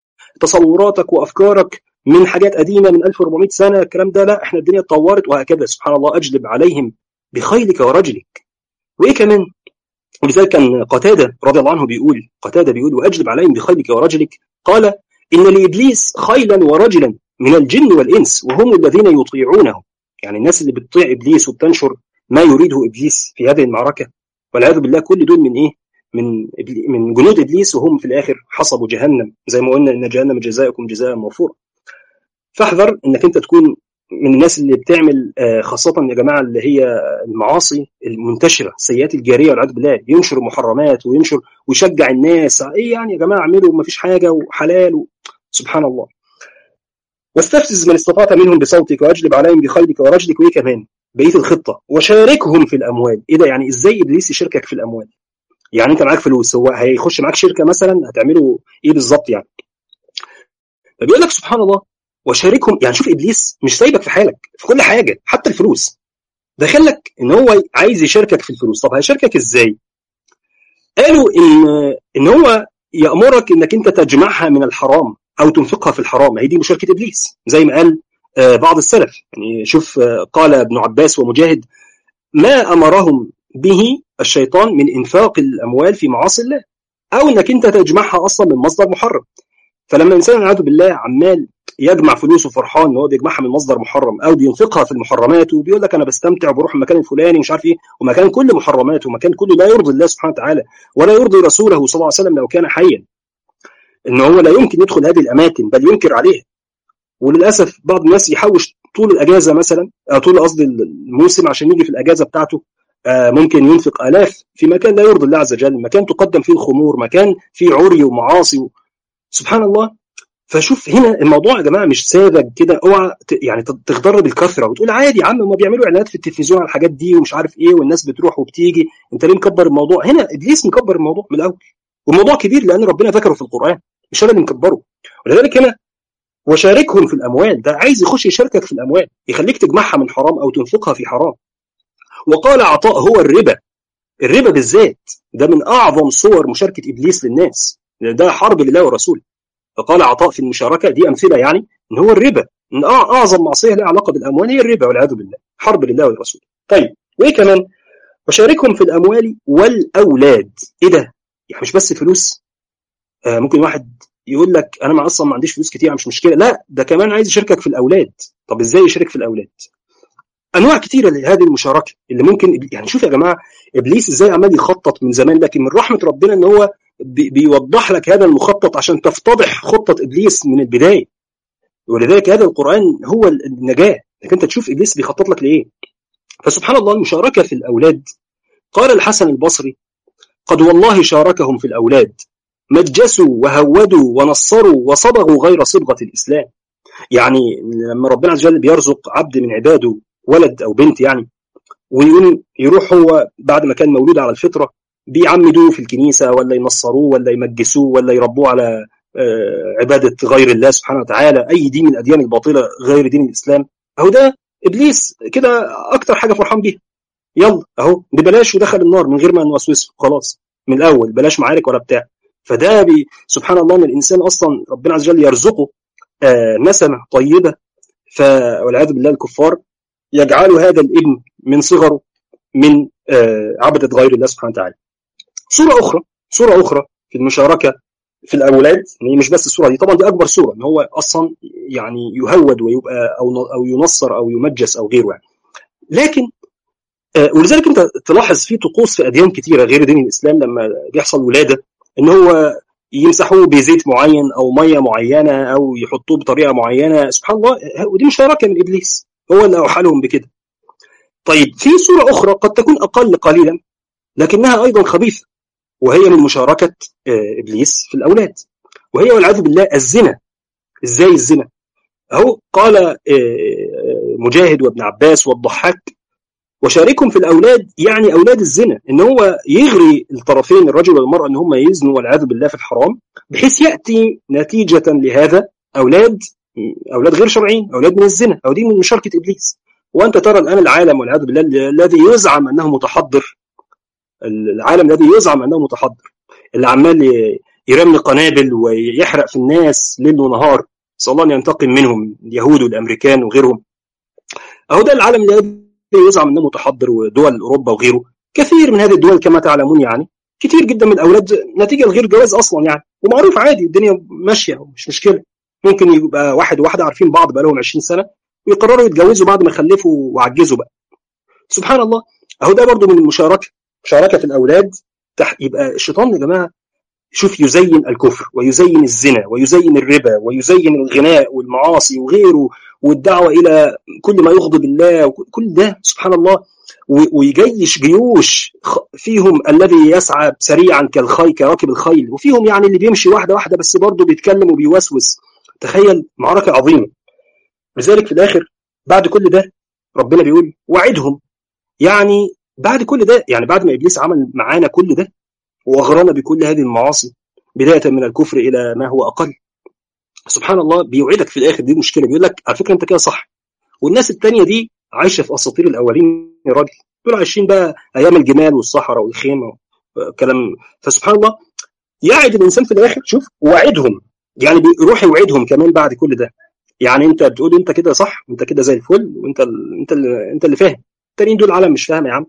تصوراتك وافكارك من حاجات قديمه من 1400 سنه الكلام ده لا احنا الدنيا اتطورت وهكذا سبحان الله اجلب عليهم بخيلك ورجلك وايه كمان ولذلك كان قتاده رضي الله عنه بيقول قتاده بيقول واجلب عليهم بخيلك ورجلك قال ان لابليس خيلا ورجلا من الجن والانس وهم الذين يطيعونه يعني الناس اللي بتطيع ابليس وبتنشر ما يريده ابليس في هذه المعركه والعياذ بالله كل دول من ايه؟ من من جنود ابليس وهم في الاخر حصبوا جهنم زي ما قلنا ان جهنم جزاؤكم جزاء موفورا. فاحذر انك انت تكون من الناس اللي بتعمل خاصة يا جماعة اللي هي المعاصي المنتشرة السيئات الجارية والعياذ بالله ينشر محرمات وينشر ويشجع الناس ايه يعني يا جماعة اعملوا ما فيش حاجة وحلال و... سبحان الله واستفزز من استطعت منهم بصوتك واجلب عليهم بخيلك ورجلك وايه كمان بقيه الخطه وشاركهم في الاموال ايه ده يعني ازاي ابليس يشاركك في الاموال يعني انت معاك فلوس هو هيخش معاك شركه مثلا هتعملوا ايه بالظبط يعني فبيقول لك سبحان الله وشاركهم يعني شوف ابليس مش سايبك في حالك في كل حاجه حتى الفلوس داخل لك ان هو عايز يشاركك في الفلوس طب هيشاركك ازاي قالوا ان ان هو يامرك انك انت تجمعها من الحرام او تنفقها في الحرام هي دي مشاركه ابليس زي ما قال بعض السلف يعني شوف قال ابن عباس ومجاهد ما امرهم به الشيطان من انفاق الاموال في معاصي الله او انك انت تجمعها اصلا من مصدر محرم فلما الانسان والعياذ بالله عمال يجمع فلوسه فرحان ان هو بيجمعها من مصدر محرم او بينفقها في المحرمات وبيقول لك انا بستمتع وبروح المكان الفلاني مش عارف ايه ومكان كله محرمات ومكان كله لا يرضي الله سبحانه وتعالى ولا يرضي رسوله صلى الله عليه وسلم لو كان حيا ان هو لا يمكن يدخل هذه الاماكن بل ينكر عليها وللاسف بعض الناس يحوش طول الاجازه مثلا طول قصدي الموسم عشان يجي في الاجازه بتاعته ممكن ينفق الاف في مكان لا يرضي الله عز وجل مكان تقدم فيه الخمور مكان فيه عري ومعاصي و... سبحان الله فشوف هنا الموضوع يا جماعه مش ساذج كده اوعى يعني تغتر بالكثره وتقول عادي يا عم هم بيعملوا اعلانات في التلفزيون على الحاجات دي ومش عارف ايه والناس بتروح وبتيجي انت ليه مكبر الموضوع هنا ابليس مكبر الموضوع من الاول والموضوع كبير لان ربنا ذكره في القران مش انا اللي مكبره ولذلك هنا وشاركهم في الاموال ده عايز يخش يشاركك في الاموال يخليك تجمعها من حرام او تنفقها في حرام وقال عطاء هو الربا الربا بالذات ده من اعظم صور مشاركه ابليس للناس ده حرب لله ورسوله فقال عطاء في المشاركه دي امثله يعني ان هو الربا من اعظم معصيه لها علاقه بالاموال هي الربا والعياذ بالله حرب لله ورسوله طيب وايه كمان وشاركهم في الاموال والاولاد ايه ده يعني مش بس فلوس آه ممكن واحد يقول لك انا ما اصلا ما عنديش فلوس كتير مش مشكله لا ده كمان عايز يشاركك في الاولاد طب ازاي يشارك في الاولاد انواع كتيره لهذه المشاركه اللي ممكن يعني شوف يا جماعه ابليس ازاي عمال يخطط من زمان لكن من رحمه ربنا ان هو بيوضح لك هذا المخطط عشان تفتضح خطه ابليس من البدايه ولذلك هذا القران هو النجاه انك انت تشوف ابليس بيخطط لك لايه فسبحان الله المشاركه في الاولاد قال الحسن البصري قد والله شاركهم في الاولاد مجسوا وهودوا ونصروا وصبغوا غير صبغه الاسلام يعني لما ربنا عز وجل بيرزق عبد من عباده ولد او بنت يعني ويقوم يروح هو بعد ما كان مولود على الفطره بيعمدوه في الكنيسه ولا ينصروه ولا يمجسوه ولا يربوه على عباده غير الله سبحانه وتعالى اي دين من الاديان الباطله غير دين الاسلام اهو ده ابليس كده اكتر حاجه فرحان بيها يلا اهو ببلاش ودخل النار من غير ما نوسوسه خلاص من الاول بلاش معارك ولا بتاع فده بي سبحان الله ان الانسان اصلا ربنا عز وجل يرزقه آه نسمه طيبه ف والعياذ بالله الكفار يجعلوا هذا الابن من صغره من آه عبده غير الله سبحانه وتعالى. صوره اخرى صوره اخرى في المشاركه في الاولاد هي مش بس الصوره دي طبعا دي اكبر صوره ان هو اصلا يعني يهود ويبقى او او ينصر او يمجس او غيره يعني. لكن آه ولذلك انت تلاحظ في طقوس في اديان كثيره غير دين الاسلام لما بيحصل ولاده ان هو يمسحوه بزيت معين او ميه معينه او يحطوه بطريقه معينه سبحان الله ودي مشاركه من ابليس هو اللي اوحلهم بكده طيب في صوره اخرى قد تكون اقل قليلا لكنها ايضا خبيثه وهي من مشاركه ابليس في الاولاد وهي والعياذ بالله الزنا ازاي الزنا اهو قال مجاهد وابن عباس والضحاك وشاركهم في الاولاد يعني اولاد الزنا ان هو يغري الطرفين الرجل والمراه ان هم يزنوا والعياذ بالله في الحرام بحيث ياتي نتيجه لهذا اولاد اولاد غير شرعيين اولاد من الزنا او دي من مشاركه ابليس وانت ترى الان العالم والعياذ بالله الذي يزعم انه متحضر العالم الذي يزعم انه متحضر اللي عمال يرمي قنابل ويحرق في الناس ليل ونهار نسال الله ان ينتقم منهم اليهود والامريكان وغيرهم اهو ده العالم الذي يزعم انه متحضر ودول اوروبا وغيره كثير من هذه الدول كما تعلمون يعني كثير جدا من الاولاد نتيجه لغير جواز اصلا يعني ومعروف عادي الدنيا ماشيه مش مشكله ممكن يبقى واحد وواحده عارفين بعض بقى لهم 20 سنه ويقرروا يتجوزوا بعد ما خلفوا وعجزوا بقى سبحان الله اهو ده برضو من المشاركه مشاركه الاولاد تحت يبقى الشيطان يا جماعه شوف يزين الكفر ويزين الزنا ويزين الربا ويزين الغناء والمعاصي وغيره والدعوه الى كل ما يغضب الله كل ده سبحان الله ويجيش جيوش فيهم الذي يسعى سريعا كالخيل كراكب الخيل وفيهم يعني اللي بيمشي واحده واحده بس برضه بيتكلم وبيوسوس تخيل معركه عظيمه لذلك في الاخر بعد كل ده ربنا بيقول وعدهم يعني بعد كل ده يعني بعد ما ابليس عمل معانا كل ده واغرانا بكل هذه المعاصي بدايه من الكفر الى ما هو اقل سبحان الله بيوعدك في الاخر دي مشكله بيقول لك على فكره انت كده صح والناس الثانيه دي عايشه في اساطير الاولين يا راجل دول عايشين بقى ايام الجمال والصحراء والخيمه وكلام فسبحان الله يعد الانسان في الاخر شوف وعدهم يعني بيروح يوعدهم كمان بعد كل ده يعني انت بتقول انت كده صح انت كده زي الفل وانت ال... انت اللي انت اللي فاهم التانيين دول عالم مش فاهم يا عم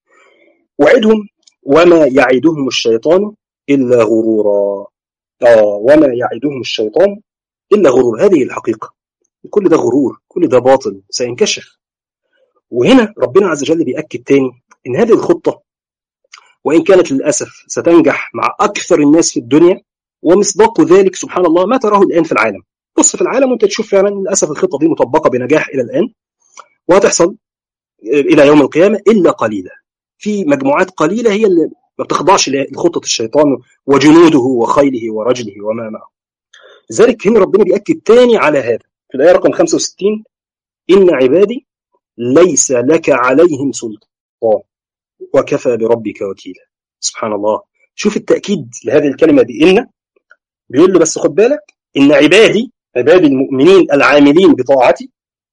وعدهم وما يعدهم الشيطان الا غرورا اه وما يعدهم الشيطان الا غرور هذه الحقيقه كل ده غرور كل ده باطل سينكشف وهنا ربنا عز وجل بيأكد تاني ان هذه الخطه وان كانت للاسف ستنجح مع اكثر الناس في الدنيا ومصداق ذلك سبحان الله ما تراه الان في العالم بص في العالم وانت تشوف فعلا للاسف الخطه دي مطبقه بنجاح الى الان وهتحصل الى يوم القيامه الا قليلا في مجموعات قليله هي اللي ما بتخضعش لخطه الشيطان وجنوده وخيله ورجله وما معه لذلك هنا ربنا بيأكد تاني على هذا في الآية رقم 65 إن عبادي ليس لك عليهم سلطان وكفى بربك وكيلا سبحان الله شوف التأكيد لهذه الكلمة دي إن بيقول له بس خد بالك إن عبادي عبادي المؤمنين العاملين بطاعتي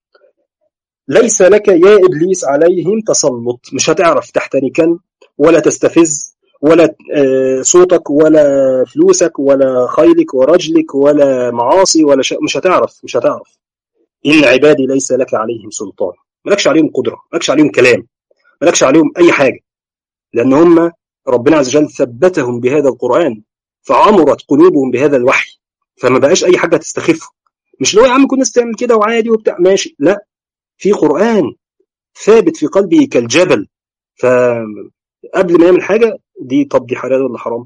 ليس لك يا إبليس عليهم تسلط مش هتعرف تحتركن ولا تستفز ولا صوتك ولا فلوسك ولا خيلك ورجلك ولا معاصي ولا شيء مش هتعرف مش هتعرف إن عبادي ليس لك عليهم سلطان مالكش عليهم قدرة مالكش عليهم كلام مالكش عليهم أي حاجة لأن هم ربنا عز وجل ثبتهم بهذا القرآن فعمرت قلوبهم بهذا الوحي فما بقاش أي حاجة تستخفه مش لو يا عم كل الناس تعمل كده وعادي وبتاع ماشي لا في قرآن ثابت في قلبه كالجبل فقبل ما يعمل حاجة دي طب دي حلال ولا حرام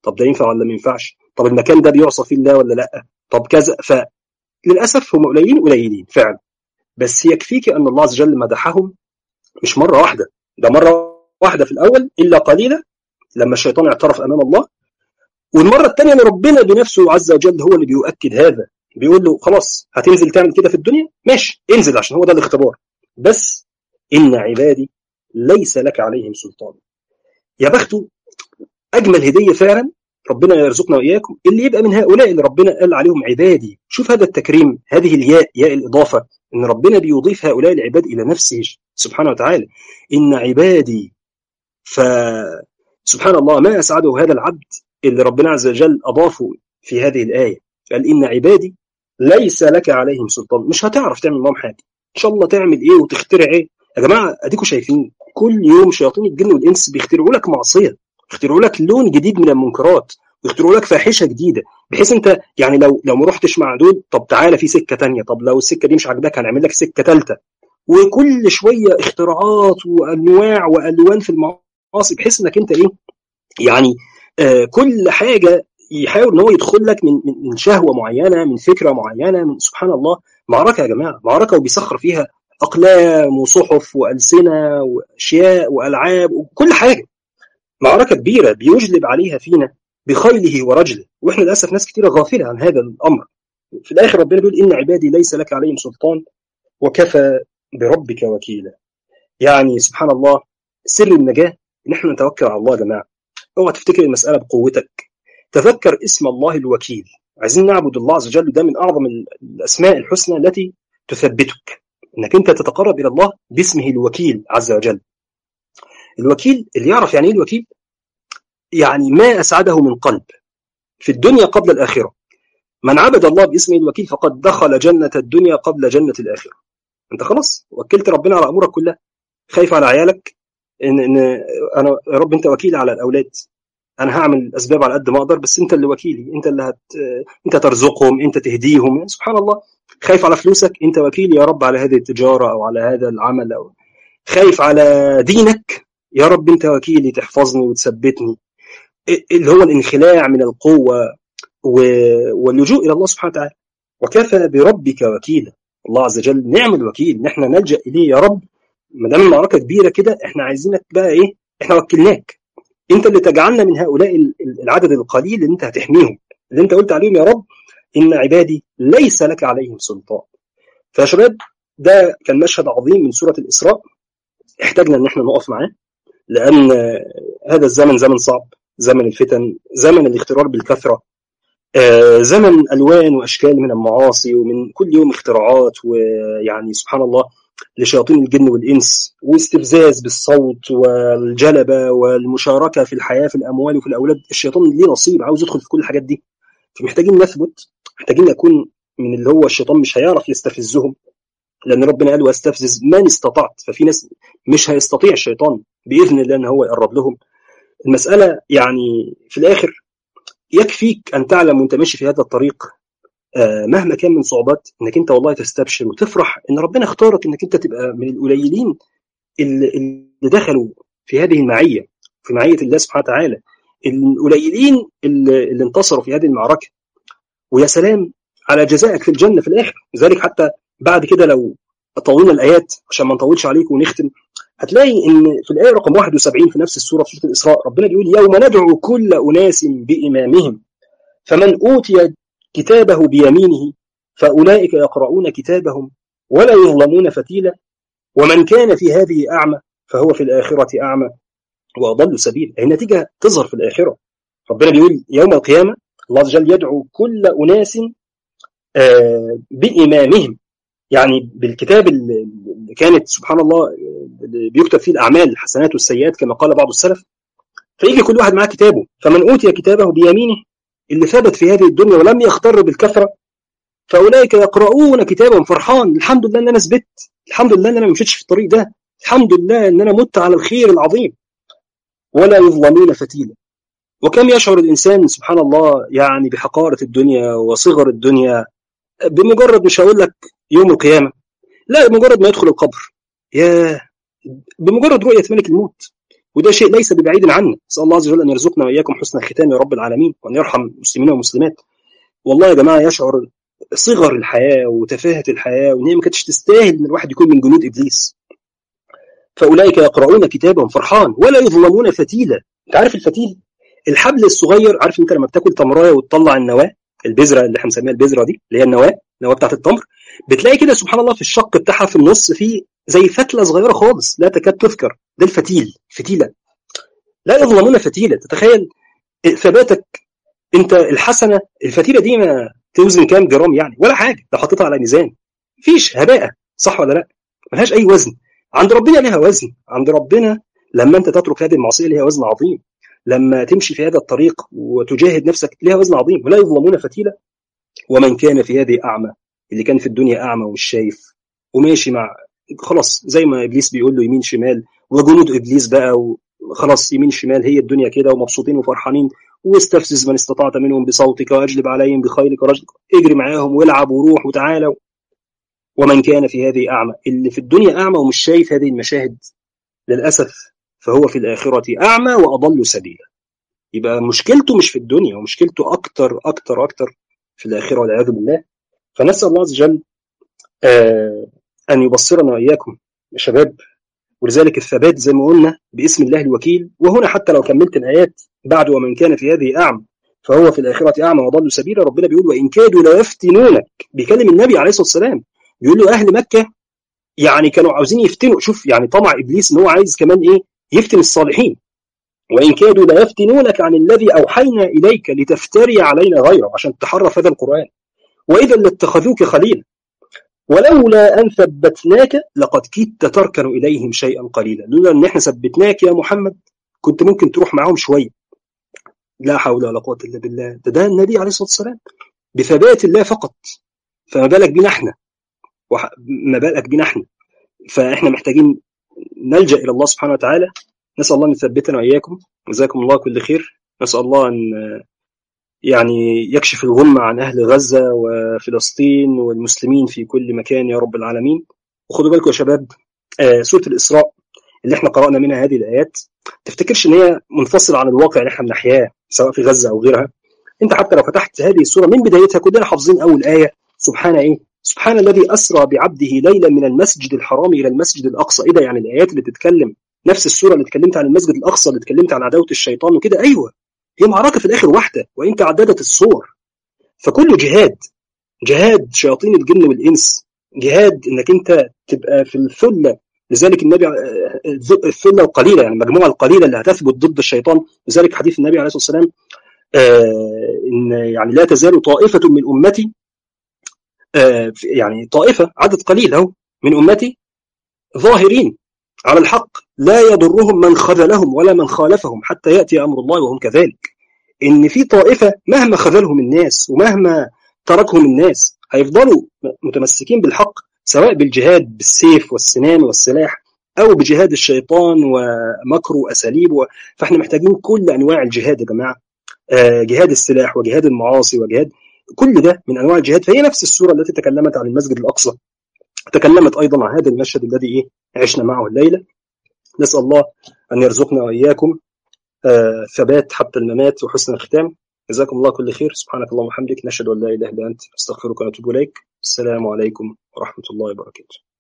طب ده ينفع ولا ما ينفعش طب المكان ده بيعصى فيه الله ولا لا طب كذا فللاسف هم قليلين قليلين فعلا بس يكفيك ان الله عز وجل مدحهم مش مره واحده ده مره واحده في الاول الا قليلا لما الشيطان اعترف امام الله والمره الثانيه ان ربنا بنفسه عز وجل هو اللي بيؤكد هذا بيقول له خلاص هتنزل تعمل كده في الدنيا ماشي انزل عشان هو ده الاختبار بس ان عبادي ليس لك عليهم سلطان يا بخته اجمل هديه فعلا ربنا يرزقنا واياكم اللي يبقى من هؤلاء اللي ربنا قال عليهم عبادي شوف هذا التكريم هذه الياء ياء الاضافه ان ربنا بيضيف هؤلاء العباد الى نفسه سبحانه وتعالى ان عبادي ف سبحان الله ما اسعده هذا العبد اللي ربنا عز وجل اضافه في هذه الايه قال ان عبادي ليس لك عليهم سلطان مش هتعرف تعمل معاهم حاجه ان شاء الله تعمل ايه وتخترع ايه يا جماعه اديكم شايفين كل يوم شياطين الجن والانس بيخترعوا لك معصيه يخترعوا لك لون جديد من المنكرات ويخترعوا لك فاحشه جديده بحيث انت يعني لو لو ما رحتش مع دول طب تعالى في سكه تانية طب لو السكه دي مش عاجباك هنعمل لك سكه ثالثه وكل شويه اختراعات وانواع والوان في المعاصي بحيث انك انت ايه يعني آه كل حاجه يحاول ان هو يدخل لك من من شهوه معينه من فكره معينه من سبحان الله معركه يا جماعه معركه وبيسخر فيها اقلام وصحف والسنه واشياء والعاب وكل حاجه معركه كبيره بيجلب عليها فينا بخيله ورجله واحنا للاسف ناس كثيره غافله عن هذا الامر في الاخر ربنا بيقول ان عبادي ليس لك عليهم سلطان وكفى بربك وكيلا يعني سبحان الله سر النجاه ان احنا نتوكل على الله يا جماعه اوعى تفتكر المساله بقوتك تذكر اسم الله الوكيل عايزين نعبد الله عز وجل ده من اعظم الاسماء الحسنى التي تثبتك انك انت تتقرب الى الله باسمه الوكيل عز وجل الوكيل اللي يعرف يعني ايه الوكيل يعني ما اسعده من قلب في الدنيا قبل الاخره من عبد الله باسمه الوكيل فقد دخل جنه الدنيا قبل جنه الاخره انت خلاص وكلت ربنا على امورك كلها خايف على عيالك ان ان انا يا رب انت وكيل على الاولاد انا هعمل الاسباب على قد ما اقدر بس انت اللي وكيلي انت اللي هت انت ترزقهم انت تهديهم سبحان الله خايف على فلوسك انت وكيل يا رب على هذه التجاره او على هذا العمل او خايف على دينك يا رب انت وكيلي تحفظني وتثبتني اللي هو الانخلاع من القوه واللجوء الى الله سبحانه وتعالى وكفى بربك وكيلا الله عز وجل نعم الوكيل ان احنا نلجا اليه يا رب ما دام المعركه كبيره كده احنا عايزينك بقى ايه احنا وكلناك انت اللي تجعلنا من هؤلاء العدد القليل اللي انت هتحميهم اللي انت قلت عليهم يا رب ان عبادي ليس لك عليهم سلطان فيا شباب ده كان مشهد عظيم من سوره الاسراء احتاجنا ان احنا نقف معاه لان هذا الزمن زمن صعب زمن الفتن زمن الاغترار بالكثره آه زمن الوان واشكال من المعاصي ومن كل يوم اختراعات ويعني سبحان الله لشياطين الجن والإنس واستفزاز بالصوت والجلبة والمشاركة في الحياة في الأموال وفي الأولاد الشيطان ليه نصيب عاوز يدخل في كل الحاجات دي فمحتاجين نثبت محتاجين نكون من اللي هو الشيطان مش هيعرف يستفزهم لأن ربنا قال واستفزز من استطعت ففي ناس مش هيستطيع الشيطان بإذن الله أن هو يقرب لهم المسألة يعني في الآخر يكفيك أن تعلم وأنت ماشي في هذا الطريق مهما كان من صعوبات انك انت والله تستبشر وتفرح ان ربنا اختارك انك انت تبقى من القليلين اللي, اللي دخلوا في هذه المعيه في معيه الله سبحانه وتعالى القليلين اللي, اللي انتصروا في هذه المعركه ويا سلام على جزائك في الجنه في الاخر لذلك حتى بعد كده لو طولنا الايات عشان ما نطولش عليكم ونختم هتلاقي ان في الايه رقم 71 في نفس السوره في سوره الاسراء ربنا بيقول يوم ندعو كل اناس بامامهم فمن اوتي كتابه بيمينه فأولئك يقرؤون كتابهم ولا يظلمون فتيلا ومن كان في هذه أعمى فهو في الآخرة أعمى وأضل سبيل النتيجة تظهر في الآخرة ربنا بيقول يوم القيامة الله عز وجل يدعو كل أناس بإمامهم يعني بالكتاب اللي كانت سبحان الله اللي بيكتب فيه الأعمال الحسنات والسيئات كما قال بعض السلف فيجي كل واحد معاه كتابه فمن أوتي كتابه بيمينه اللي ثبت في هذه الدنيا ولم يختر بالكثرة فأولئك يقرؤون كتابهم فرحان الحمد لله أن أنا ثبت الحمد لله أن أنا ما مشيتش في الطريق ده الحمد لله أن أنا مت على الخير العظيم ولا يظلمون فتيلا وكم يشعر الإنسان سبحان الله يعني بحقارة الدنيا وصغر الدنيا بمجرد مش هقول لك يوم القيامة لا بمجرد ما يدخل القبر يا بمجرد رؤية ملك الموت وده شيء ليس ببعيد عنا نسال الله عز وجل ان يرزقنا واياكم حسن الختام يا رب العالمين وان يرحم المسلمين والمسلمات والله يا جماعه يشعر صغر الحياه وتفاهه الحياه وان هي ما كانتش تستاهل ان الواحد يكون من جنود ابليس فاولئك يقرؤون كتابهم فرحان ولا يظلمون فتيلا انت عارف الفتيل الحبل الصغير عارف انت لما بتاكل تمرايه وتطلع النواه البذره اللي احنا بنسميها البذره دي اللي هي النواه النواه بتاعت التمر بتلاقي كده سبحان الله في الشق بتاعها في النص في زي فتله صغيره خالص لا تكاد تذكر ده الفتيل فتيله لا يظلمون فتيله تتخيل ثباتك انت الحسنه الفتيله دي ما توزن كام جرام يعني ولا حاجه لو حطيتها على ميزان مفيش هباء صح ولا لا ملهاش اي وزن عند ربنا لها وزن عند ربنا لما انت تترك هذه المعصيه لها وزن عظيم لما تمشي في هذا الطريق وتجاهد نفسك لها وزن عظيم ولا يظلمون فتيلا ومن كان في هذه اعمى اللي كان في الدنيا اعمى ومش شايف وماشي مع خلاص زي ما ابليس بيقول له يمين شمال وجنود ابليس بقى وخلاص يمين شمال هي الدنيا كده ومبسوطين وفرحانين واستفزز من استطعت منهم بصوتك واجلب عليهم بخيلك ورجلك اجري معاهم والعب وروح وتعالى ومن كان في هذه اعمى اللي في الدنيا اعمى ومش شايف هذه المشاهد للاسف فهو في الاخره اعمى واضل سبيلا يبقى مشكلته مش في الدنيا ومشكلته اكتر اكتر اكتر في الاخره والعياذ بالله فنسال الله عز وجل آه ان يبصرنا واياكم يا شباب ولذلك الثبات زي ما قلنا باسم الله الوكيل وهنا حتى لو كملت الايات بعد ومن كان في هذه اعمى فهو في الاخره اعمى وضل سبيلا ربنا بيقول وان كادوا ليفتنونك بيكلم النبي عليه الصلاه والسلام بيقول له اهل مكه يعني كانوا عاوزين يفتنوا شوف يعني طمع ابليس ان هو عايز كمان ايه يفتن الصالحين وان كادوا ليفتنونك عن الذي اوحينا اليك لتفتري علينا غيره عشان تحرف هذا القران واذا لاتخذوك خليلا ولولا ان ثبتناك لقد كدت تركن اليهم شيئا قليلا لولا ان احنا ثبتناك يا محمد كنت ممكن تروح معاهم شويه لا حول ولا قوه الا بالله ده ده النبي عليه الصلاه والسلام بثبات الله فقط فما بالك بينا احنا ما بالك بينا احنا فاحنا محتاجين نلجا الى الله سبحانه وتعالى نسال الله ان يثبتنا واياكم جزاكم الله كل خير نسال الله ان يعني يكشف الغمة عن أهل غزة وفلسطين والمسلمين في كل مكان يا رب العالمين وخدوا بالكم يا شباب آه سورة الإسراء اللي احنا قرأنا منها هذه الآيات تفتكرش إن هي منفصلة عن الواقع اللي احنا بنحياه سواء في غزة أو غيرها أنت حتى لو فتحت هذه السورة من بدايتها كلنا حافظين أول آية سبحان إيه سبحان الذي أسرى بعبده ليلا من المسجد الحرام إلى المسجد الأقصى إيه ده يعني الآيات اللي تتكلم نفس السورة اللي اتكلمت عن المسجد الأقصى اللي اتكلمت عن عداوة الشيطان وكده أيوه هي معركة في الآخر واحدة وإن تعددت الصور فكله جهاد جهاد شياطين الجن والإنس جهاد إنك أنت تبقى في الثلة لذلك النبي الثلة القليلة يعني المجموعة القليلة اللي هتثبت ضد الشيطان لذلك حديث النبي عليه الصلاة والسلام آه إن يعني لا تزال طائفة من أمتي آه يعني طائفة عدد قليل أهو من أمتي ظاهرين على الحق لا يضرهم من خذلهم ولا من خالفهم حتى يأتي أمر الله وهم كذلك إن في طائفة مهما خذلهم الناس ومهما تركهم الناس هيفضلوا متمسكين بالحق سواء بالجهاد بالسيف والسنان والسلاح أو بجهاد الشيطان ومكره وأساليبه فإحنا محتاجين كل أنواع الجهاد يا جماعة جهاد السلاح وجهاد المعاصي وجهاد كل ده من أنواع الجهاد فهي نفس السورة التي تكلمت عن المسجد الأقصى تكلمت أيضا عن هذا المشهد الذي إيه عشنا معه الليلة نسأل الله أن يرزقنا وإياكم آه ثبات حتى الممات وحسن الختام جزاكم الله كل خير سبحانك اللهم وبحمدك نشهد أن لا إله إلا أنت نستغفرك ونتوب إليك السلام عليكم ورحمة الله وبركاته